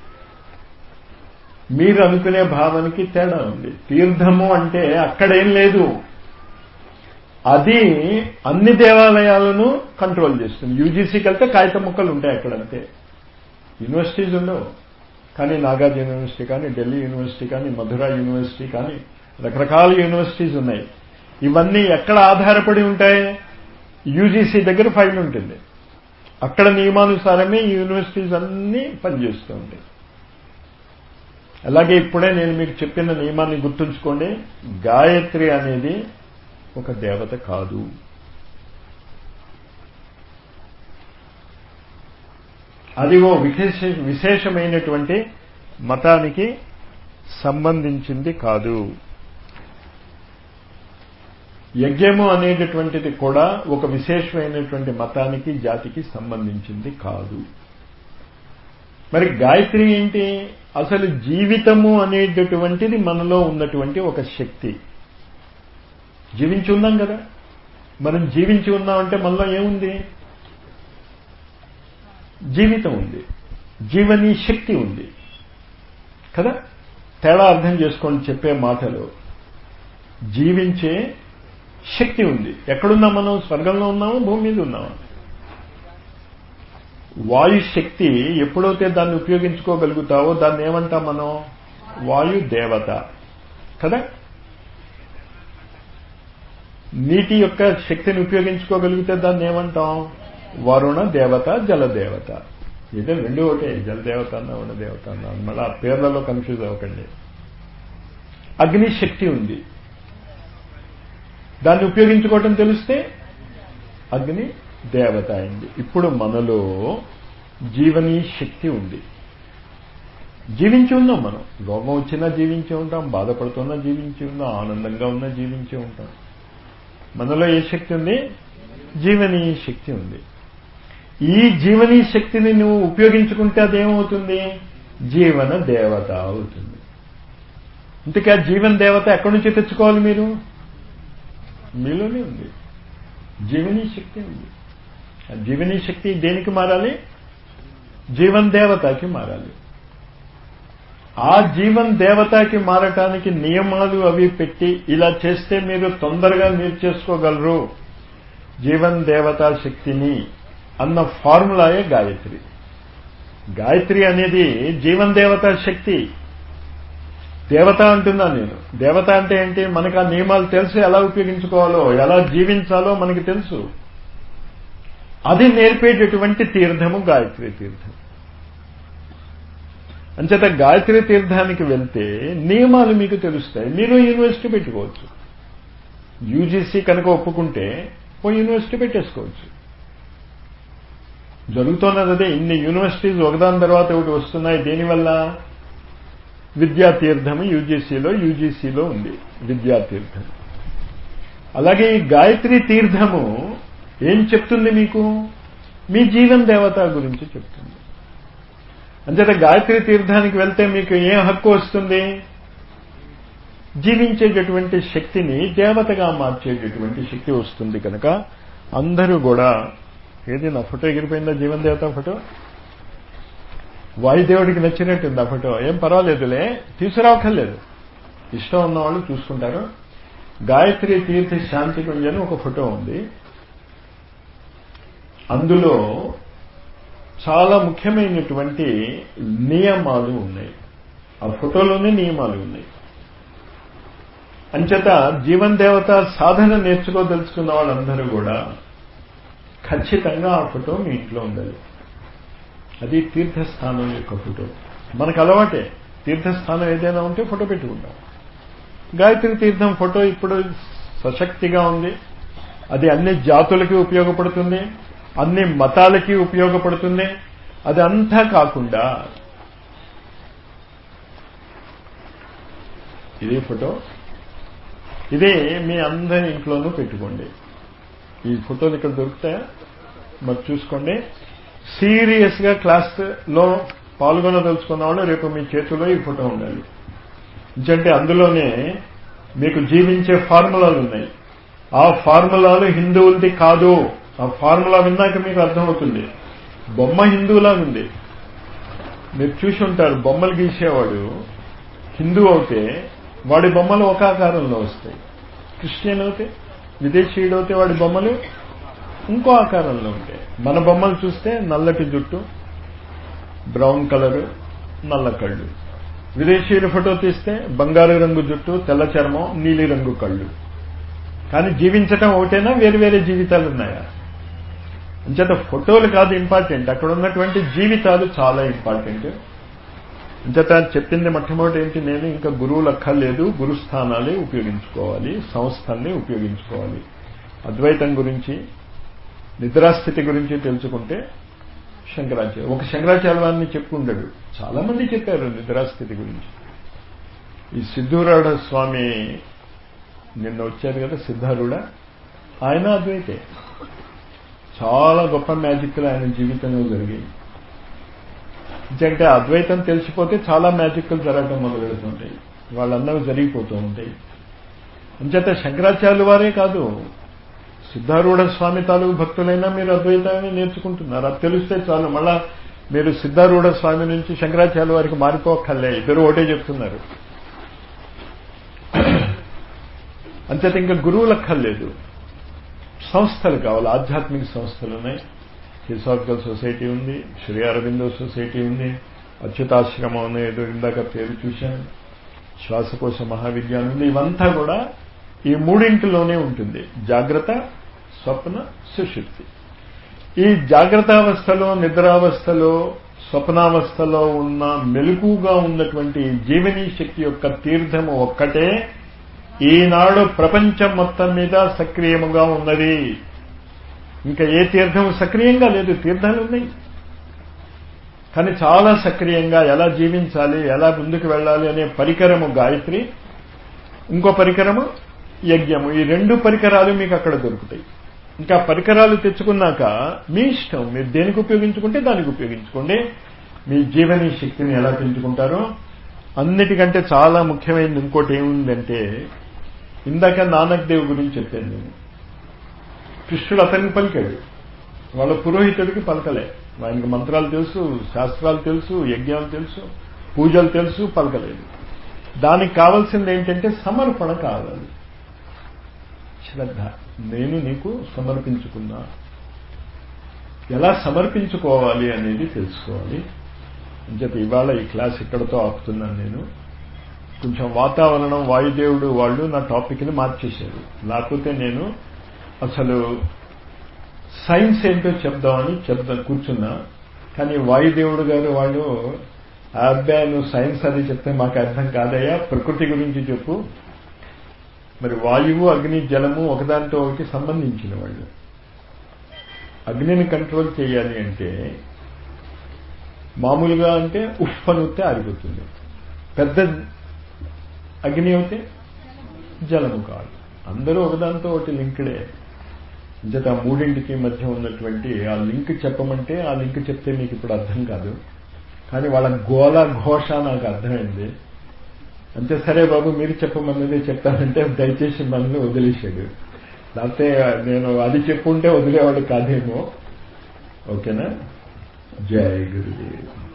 మీరు అనుకునే భావానికి తేడా ఉంది తీర్థము అంటే అక్కడేం లేదు అది అన్ని దేవాలయాలను కంట్రోల్ చేస్తుంది యూజీసీకి వెళ్తే కాగిత ముక్కలు ఉంటాయి అక్కడంతే యూనివర్సిటీస్ ఉండవు కానీ నాగార్జున యూనివర్సిటీ కానీ ఢిల్లీ యూనివర్సిటీ కానీ మధుర యూనివర్సిటీ కానీ రకరకాల యూనివర్సిటీస్ ఉన్నాయి ఇవన్నీ ఎక్కడ ఆధారపడి ఉంటాయి యూజీసీ దగ్గర ఫైల్ ఉంటుంది అక్కడ నియమానుసారమే ఈ యూనివర్సిటీస్ అన్నీ పనిచేస్తూ ఉంటాయి అలాగే ఇప్పుడే నేను మీకు చెప్పిన నియమాన్ని గుర్తుంచుకోండి గాయత్రి అనేది ఒక దేవత కాదు అది ఓ విశేష విశేషమైనటువంటి మతానికి సంబంధించింది కాదు యజ్ఞము అనేటటువంటిది కూడా ఒక విశేషమైనటువంటి మతానికి జాతికి సంబంధించింది కాదు మరి గాయత్రి ఏంటి అసలు జీవితము అనేటటువంటిది మనలో ఉన్నటువంటి ఒక శక్తి జీవించి ఉన్నాం కదా మనం జీవించి ఉన్నామంటే మనలో ఏముంది జీవితం ఉంది జీవని శక్తి ఉంది కదా తేడా అర్థం చేసుకోండి చెప్పే మాటలు జీవించే శక్తి ఉంది ఎక్కడున్నాం మనం స్వర్గంలో ఉన్నామా భూమి మీద ఉన్నామా వాయు శక్తి ఎప్పుడైతే దాన్ని ఉపయోగించుకోగలుగుతావో దాన్ని ఏమంటాం మనం వాయు దేవత కదా నీటి యొక్క శక్తిని ఉపయోగించుకోగలిగితే దాన్ని ఏమంటాం వరుణ దేవత జలదేవత ఇదే రెండు ఒకటే జలదేవత అన్న వరుణ దేవత అన్న మళ్ళీ ఆ పేర్లలో కన్ఫ్యూజ్ అవ్వకండి అగ్ని శక్తి ఉంది దాన్ని ఉపయోగించుకోవటం తెలిస్తే అగ్ని దేవత అయింది ఇప్పుడు మనలో జీవనీ శక్తి ఉంది జీవించి ఉన్నాం మనం రోగం వచ్చినా జీవించి ఉంటాం బాధపడుతున్నా జీవించి ఉన్నాం ఆనందంగా ఉన్నా జీవించి ఉంటాం మనలో ఏ శక్తి ఉంది జీవనీ శక్తి ఉంది ఈ జీవనీ శక్తిని నువ్వు ఉపయోగించుకుంటే అదేమవుతుంది జీవన దేవత అవుతుంది ఇంతకీ ఆ జీవన దేవత ఎక్కడి నుంచి తెచ్చుకోవాలి మీరు మీలోనే ఉంది జీవనీ శక్తి ఉంది ఆ జీవనీ శక్తి దేనికి మారాలి జీవన్ దేవతకి మారాలి ఆ జీవన్ దేవతకి మారటానికి నియమాలు అవి పెట్టి ఇలా చేస్తే మీరు తొందరగా మీరు చేసుకోగలరు జీవన్ దేవతా శక్తిని అన్న ఫార్ములాయే గాయత్రి గాయత్రి అనేది జీవన్ దేవతా శక్తి దేవత అంటున్నాను నేను దేవత అంటే ఏంటి మనకు ఆ నియమాలు తెలుసు ఎలా ఉపయోగించుకోవాలో ఎలా జీవించాలో మనకి తెలుసు అది నేర్పేటటువంటి తీర్థము గాయత్రి తీర్థం అంచేత గాయత్రి తీర్థానికి వెళ్తే నియమాలు మీకు తెలుస్తాయి మీరు యూనివర్సిటీ పెట్టుకోవచ్చు యూజీసీ కనుక ఒప్పుకుంటే ఓ యూనివర్సిటీ పెట్టేసుకోవచ్చు జరుగుతున్నది అదే ఇన్ని యూనివర్సిటీస్ ఒకదాని తర్వాత ఒకటి వస్తున్నాయి దేనివల్ల విద్యాతీర్థము యూజీసీలో యూజీసీలో ఉంది విద్యాతీర్థం అలాగే ఈ గాయత్రి తీర్థము ఏం చెప్తుంది మీకు మీ జీవన్ దేవత గురించి చెప్తుంది అంచేత గాయత్రి తీర్థానికి వెళ్తే మీకు ఏం హక్కు వస్తుంది జీవించేటటువంటి శక్తిని దేవతగా మార్చేటటువంటి శక్తి వస్తుంది కనుక అందరూ కూడా ఏది నా ఫోటో ఎగిరిపోయిందా జీవన్ దేవత ఫోటో వాయుదేవుడికి నచ్చినట్టుంది ఆ ఫోటో ఏం పర్వాలేదులే తీసుకురావక్కర్లేదు ఇష్టం ఉన్న వాళ్ళు చూసుకుంటారు గాయత్రి తీర్థ శాంతి కుంజని ఒక ఫోటో ఉంది అందులో చాలా ముఖ్యమైనటువంటి నియమాలు ఉన్నాయి ఆ ఫోటోలోనే నియమాలు ఉన్నాయి అంచేత జీవన్ దేవత సాధన నేర్చుకోదలుచుకున్న వాళ్ళందరూ కూడా ఖచ్చితంగా ఆ ఫోటో మీ ఇంట్లో ఉండాలి అది తీర్థస్థానం యొక్క ఫోటో మనకు అలవాటే తీర్థస్థానం ఏదైనా ఉంటే ఫోటో పెట్టుకుంటాం గాయత్రి తీర్థం ఫోటో ఇప్పుడు సశక్తిగా ఉంది అది అన్ని జాతులకి ఉపయోగపడుతుంది అన్ని మతాలకి ఉపయోగపడుతుంది అది అంతా కాకుండా ఇదే ఫోటో ఇదే మీ అందరి ఇంట్లోనూ పెట్టుకోండి ఈ ఫోటోలు ఇక్కడ దొరుకుతాయా మరి చూసుకోండి సీరియస్ గా క్లాస్ లో పాల్గొనదలుచుకున్న వాళ్ళు రేపు మీ చేతిలో ఈ ఫోటో ఉండాలి ఎందుకంటే అందులోనే మీకు జీవించే ఫార్ములాలు ఉన్నాయి ఆ ఫార్ములాలు హిందువులది కాదు ఆ ఫార్ములా విన్నాక మీకు అర్థమవుతుంది బొమ్మ హిందువులా ఉంది మీరు చూసి ఉంటారు బొమ్మలు గీసేవాడు హిందూ అవుతే వాడి బొమ్మలు ఒక ఆకారంలో వస్తాయి క్రిస్టియన్ అవుతే విదేశీయుడు అవుతే వాడి బొమ్మలు ఇంకో ఆకారంలో ఉంటాయి మన బొమ్మలు చూస్తే నల్లటి జుట్టు బ్రౌన్ కలరు నల్ల కళ్ళు విదేశీయుల ఫోటో తీస్తే బంగారు రంగు జుట్టు తెల్ల చర్మం నీలి రంగు కళ్ళు కానీ జీవించటం ఒకటేనా వేరు వేరే జీవితాలు ఉన్నాయా అంచేత ఫోటోలు కాదు ఇంపార్టెంట్ అక్కడ ఉన్నటువంటి జీవితాలు చాలా ఇంపార్టెంట్ అంచేత చెప్పింది మొట్టమొదటి ఏంటి నేను ఇంకా గురువులు అక్కర్లేదు గురుస్థానాలే ఉపయోగించుకోవాలి సంస్థల్ని ఉపయోగించుకోవాలి అద్వైతం గురించి నిద్రాస్థితి గురించి తెలుసుకుంటే శంకరాచార్య ఒక శంకరాచార్యాన్ని చెప్పుకుంటాడు చాలా మంది చెప్పారు నిద్రాస్థితి గురించి ఈ సిద్ధూరాడ స్వామి నిన్న వచ్చారు కదా సిద్ధారూఢ ఆయన అద్వైతే చాలా గొప్ప మ్యాజిక్లు ఆయన జీవితంలో జరిగాయి ఎందుకంటే అద్వైతం తెలిసిపోతే చాలా మ్యాజిక్లు జరగడం మొదలు పెడుతుంటాయి వాళ్ళందరూ జరిగిపోతూ ఉంటాయి అంచేత శంకరాచార్యుల వారే కాదు సిద్ధారూఢ స్వామి తాలూకు భక్తులైనా మీరు అద్వైతాన్ని నేర్చుకుంటున్నారు అది తెలిస్తే చాలు మళ్ళా మీరు సిద్ధారూఢ స్వామి నుంచి శంకరాచార్య వారికి మారిపోక్కర్లే ఇద్దరు ఒకటే చెప్తున్నారు అంచేత ఇంకా గురువులు అక్కర్లేదు సంస్థలు కావాలి ఆధ్యాత్మిక సంస్థలు ఉన్నాయి హిసాఫికల్ సొసైటీ ఉంది శ్రీ అరవిందో సొసైటీ ఉంది అచ్యుతాశ్రమం ఉంది ఏదో ఇందాక పేరు చూశాను శ్వాసకోశ మహావిద్యాలయం ఉంది ఇవంతా కూడా ఈ మూడింటిలోనే ఉంటుంది జాగ్రత్త స్వప్న సుషుప్తి ఈ జాగ్రత్తావస్థలో నిద్రావస్థలో స్వప్నావస్థలో ఉన్న మెలకుగా ఉన్నటువంటి జీవనీ శక్తి యొక్క తీర్థము ఒక్కటే ఈనాడు ప్రపంచం మొత్తం మీద సక్రియంగా ఉన్నది ఇంకా ఏ తీర్థం సక్రియంగా లేదు తీర్థాలు ఉన్నాయి కానీ చాలా సక్రియంగా ఎలా జీవించాలి ఎలా ముందుకు వెళ్ళాలి అనే పరికరము గాయత్రి ఇంకో పరికరము యజ్ఞము ఈ రెండు పరికరాలు మీకు అక్కడ దొరుకుతాయి ఇంకా పరికరాలు తెచ్చుకున్నాక మీ ఇష్టం మీరు దేనికి ఉపయోగించుకుంటే దానికి ఉపయోగించుకోండి మీ జీవని శక్తిని ఎలా పెంచుకుంటారో అన్నిటికంటే చాలా ముఖ్యమైనది ఇంకోటి ఏముందంటే ఇందాక నానక్ దేవ్ గురించి చెప్పాను నేను కృష్ణుడు అతనికి పలికాడు వాళ్ళ పురోహితుడికి పలకలే ఆయనకి మంత్రాలు తెలుసు శాస్త్రాలు తెలుసు యజ్ఞాలు తెలుసు పూజలు తెలుసు పలకలేదు దానికి కావాల్సింది ఏంటంటే సమర్పణ కావాలి శ్రద్ధ నేను నీకు సమర్పించుకున్నా ఎలా సమర్పించుకోవాలి అనేది తెలుసుకోవాలి అంచేత ఇవాళ ఈ క్లాస్ ఇక్కడతో ఆపుతున్నాను నేను కొంచెం వాతావరణం వాయుదేవుడు వాళ్ళు నా టాపిక్ని మార్చేశారు లేకపోతే నేను అసలు సైన్స్ ఏంటో చెప్దామని చెప్దా కూర్చున్నా కానీ వాయుదేవుడు గారు వాళ్ళు ఆ అబ్బాయి నువ్వు సైన్స్ అది చెప్తే మాకు అర్థం కాదయ్యా ప్రకృతి గురించి చెప్పు మరి వాయువు అగ్ని జలము ఒకదానితో ఒకటి సంబంధించిన వాళ్ళు అగ్నిని కంట్రోల్ చేయాలి అంటే మామూలుగా అంటే ఉఫ్ అని వస్తే ఆరిపోతుంది పెద్ద అగ్ని అవుతే జలము కాదు అందరూ ఒకదానితో ఒకటి లింక్డే జత మూడింటికి మధ్య ఉన్నటువంటి ఆ లింక్ చెప్పమంటే ఆ లింక్ చెప్తే మీకు ఇప్పుడు అర్థం కాదు కానీ వాళ్ళ గోల ఘోష నాకు అర్థమైంది అంతే సరే బాబు మీరు చెప్పమన్నది చెప్తానంటే దయచేసి మనల్ని వదిలేశాడు లేకపోతే నేను అది చెప్పుంటే వదిలేవాడు కాదేమో ఓకేనా జై గురుదేవ్